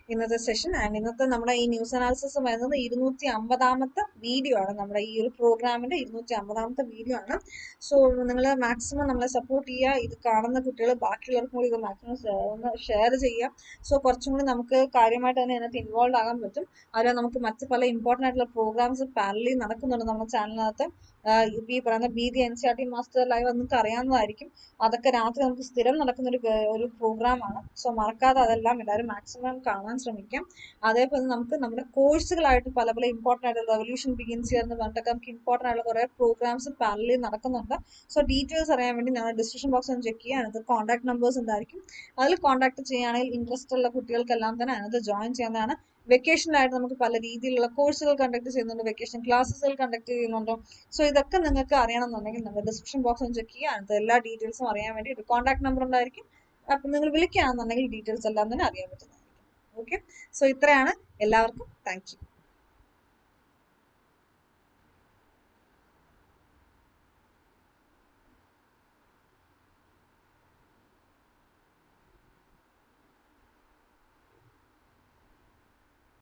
ഇന്നത്തെ സെഷൻ ആൻഡ് ഇന്നത്തെ നമ്മുടെ ഈ ന്യൂസ് അനാലിസിസ് വരുന്നത് ഇരുന്നൂറ്റി അമ്പതാമത്തെ വീഡിയോ ആണ് നമ്മുടെ ഈ ഒരു പ്രോഗ്രാമിന്റെ ഇരുന്നൂറ്റി അമ്പതാമത്തെ വീഡിയോ ആണ് സോ നിങ്ങൾ മാക്സിമം നമ്മളെ സപ്പോർട്ട് ചെയ്യുക ഇത് കാണുന്ന കുട്ടികൾ ബാക്കിയുള്ളവർക്കും കൂടി ഇത് മാക്സിമം ഒന്ന് ഷെയർ ചെയ്യുക സോ കുറച്ചും കൂടി നമുക്ക് കാര്യമായിട്ട് തന്നെ ഇതിനകത്ത് ഇൻവോൾവ് ആകാൻ പറ്റും അതുപോലെ നമുക്ക് മറ്റ് പല ഇമ്പോർട്ടൻ്റ് ആയിട്ടുള്ള പ്രോഗ്രാംസ് പാരലി നടക്കുന്നുണ്ട് നമ്മുടെ ചാനലിനകത്ത് ഈ പറയുന്ന B D N C R T master live നിങ്ങൾക്ക് അറിയാവുന്നതായിരിക്കും അതൊക്കെ രാത്രി നമുക്ക് സ്ഥിരം നടക്കുന്ന ഒരു ഒരു പ്രോഗ്രാമാണ് സോ മറക്കാതെ അതെല്ലാം എല്ലാവരും മാക്സിമം കാണാൻ ശ്രമിക്കാം അതേപോലെ നമുക്ക് നമ്മുടെ കോഴ്സുകളായിട്ട് പല പല ഇമ്പോർട്ടൻ്റ് ആയിട്ടുള്ള റെവല്യൂഷൻ ബിഗിൻസ് ഇയർ എന്ന് പറഞ്ഞിട്ടൊക്കെ നമുക്ക് ഇമ്പോർട്ടൻ്റ് ആയിട്ടുള്ള കുറേ പ്രോഗ്രാംസ് പാരലി നടക്കുന്നുണ്ട് സോ ഡീറ്റെയിൽസ് അറിയാൻ വേണ്ടി ഞങ്ങൾ ഡിസ്ക്രിപ്ഷൻ ബോക്സ് ഒന്ന് ചെക്ക് ചെയ്യുക അതിനകത്ത് കോൺടാക്ട് നമ്പേഴ്സ് ഉണ്ടായിരിക്കും അതിൽ കോൺടാക്ട് ചെയ്യുകയാണെങ്കിൽ ഇൻട്രസ്റ്റ് ഉള്ള കുട്ടികൾക്കെല്ലാം തന്നെ അതിനകത്ത് ജോയിൻ ചെയ്യുന്നതാണ് വെക്കേഷനിലായിട്ട് നമുക്ക് പല രീതിയിലുള്ള കോഴ്സുകൾ കണ്ടക്ട് ചെയ്യുന്നുണ്ട് വെക്കേഷൻ ക്ലാസ്സുകൾ കണ്ടക്ട് ചെയ്യുന്നുണ്ട് സോ ഇതൊക്കെ നിങ്ങൾക്ക് അറിയണമെന്നുണ്ടെങ്കിൽ നമ്മുടെ ഡിസ്ക്രിപ്ഷൻ ബോക്സ് ഒന്ന് ചെക്ക് ചെയ്യുക അതിനകത്ത് എല്ലാ ഡീറ്റെയിൽസും അറിയാൻ വേണ്ടി ഒരു കോൺടാക്ട് നമ്പർ ഉണ്ടായിരിക്കും അപ്പം നിങ്ങൾ വിളിക്കുകയാണെന്നുണ്ടെങ്കിൽ ഡീറ്റെയിൽസ് എല്ലാം തന്നെ അറിയാൻ പറ്റുന്നതായിരിക്കും ഓക്കെ സോ ഇത്രയാണ് എല്ലാവർക്കും താങ്ക് യു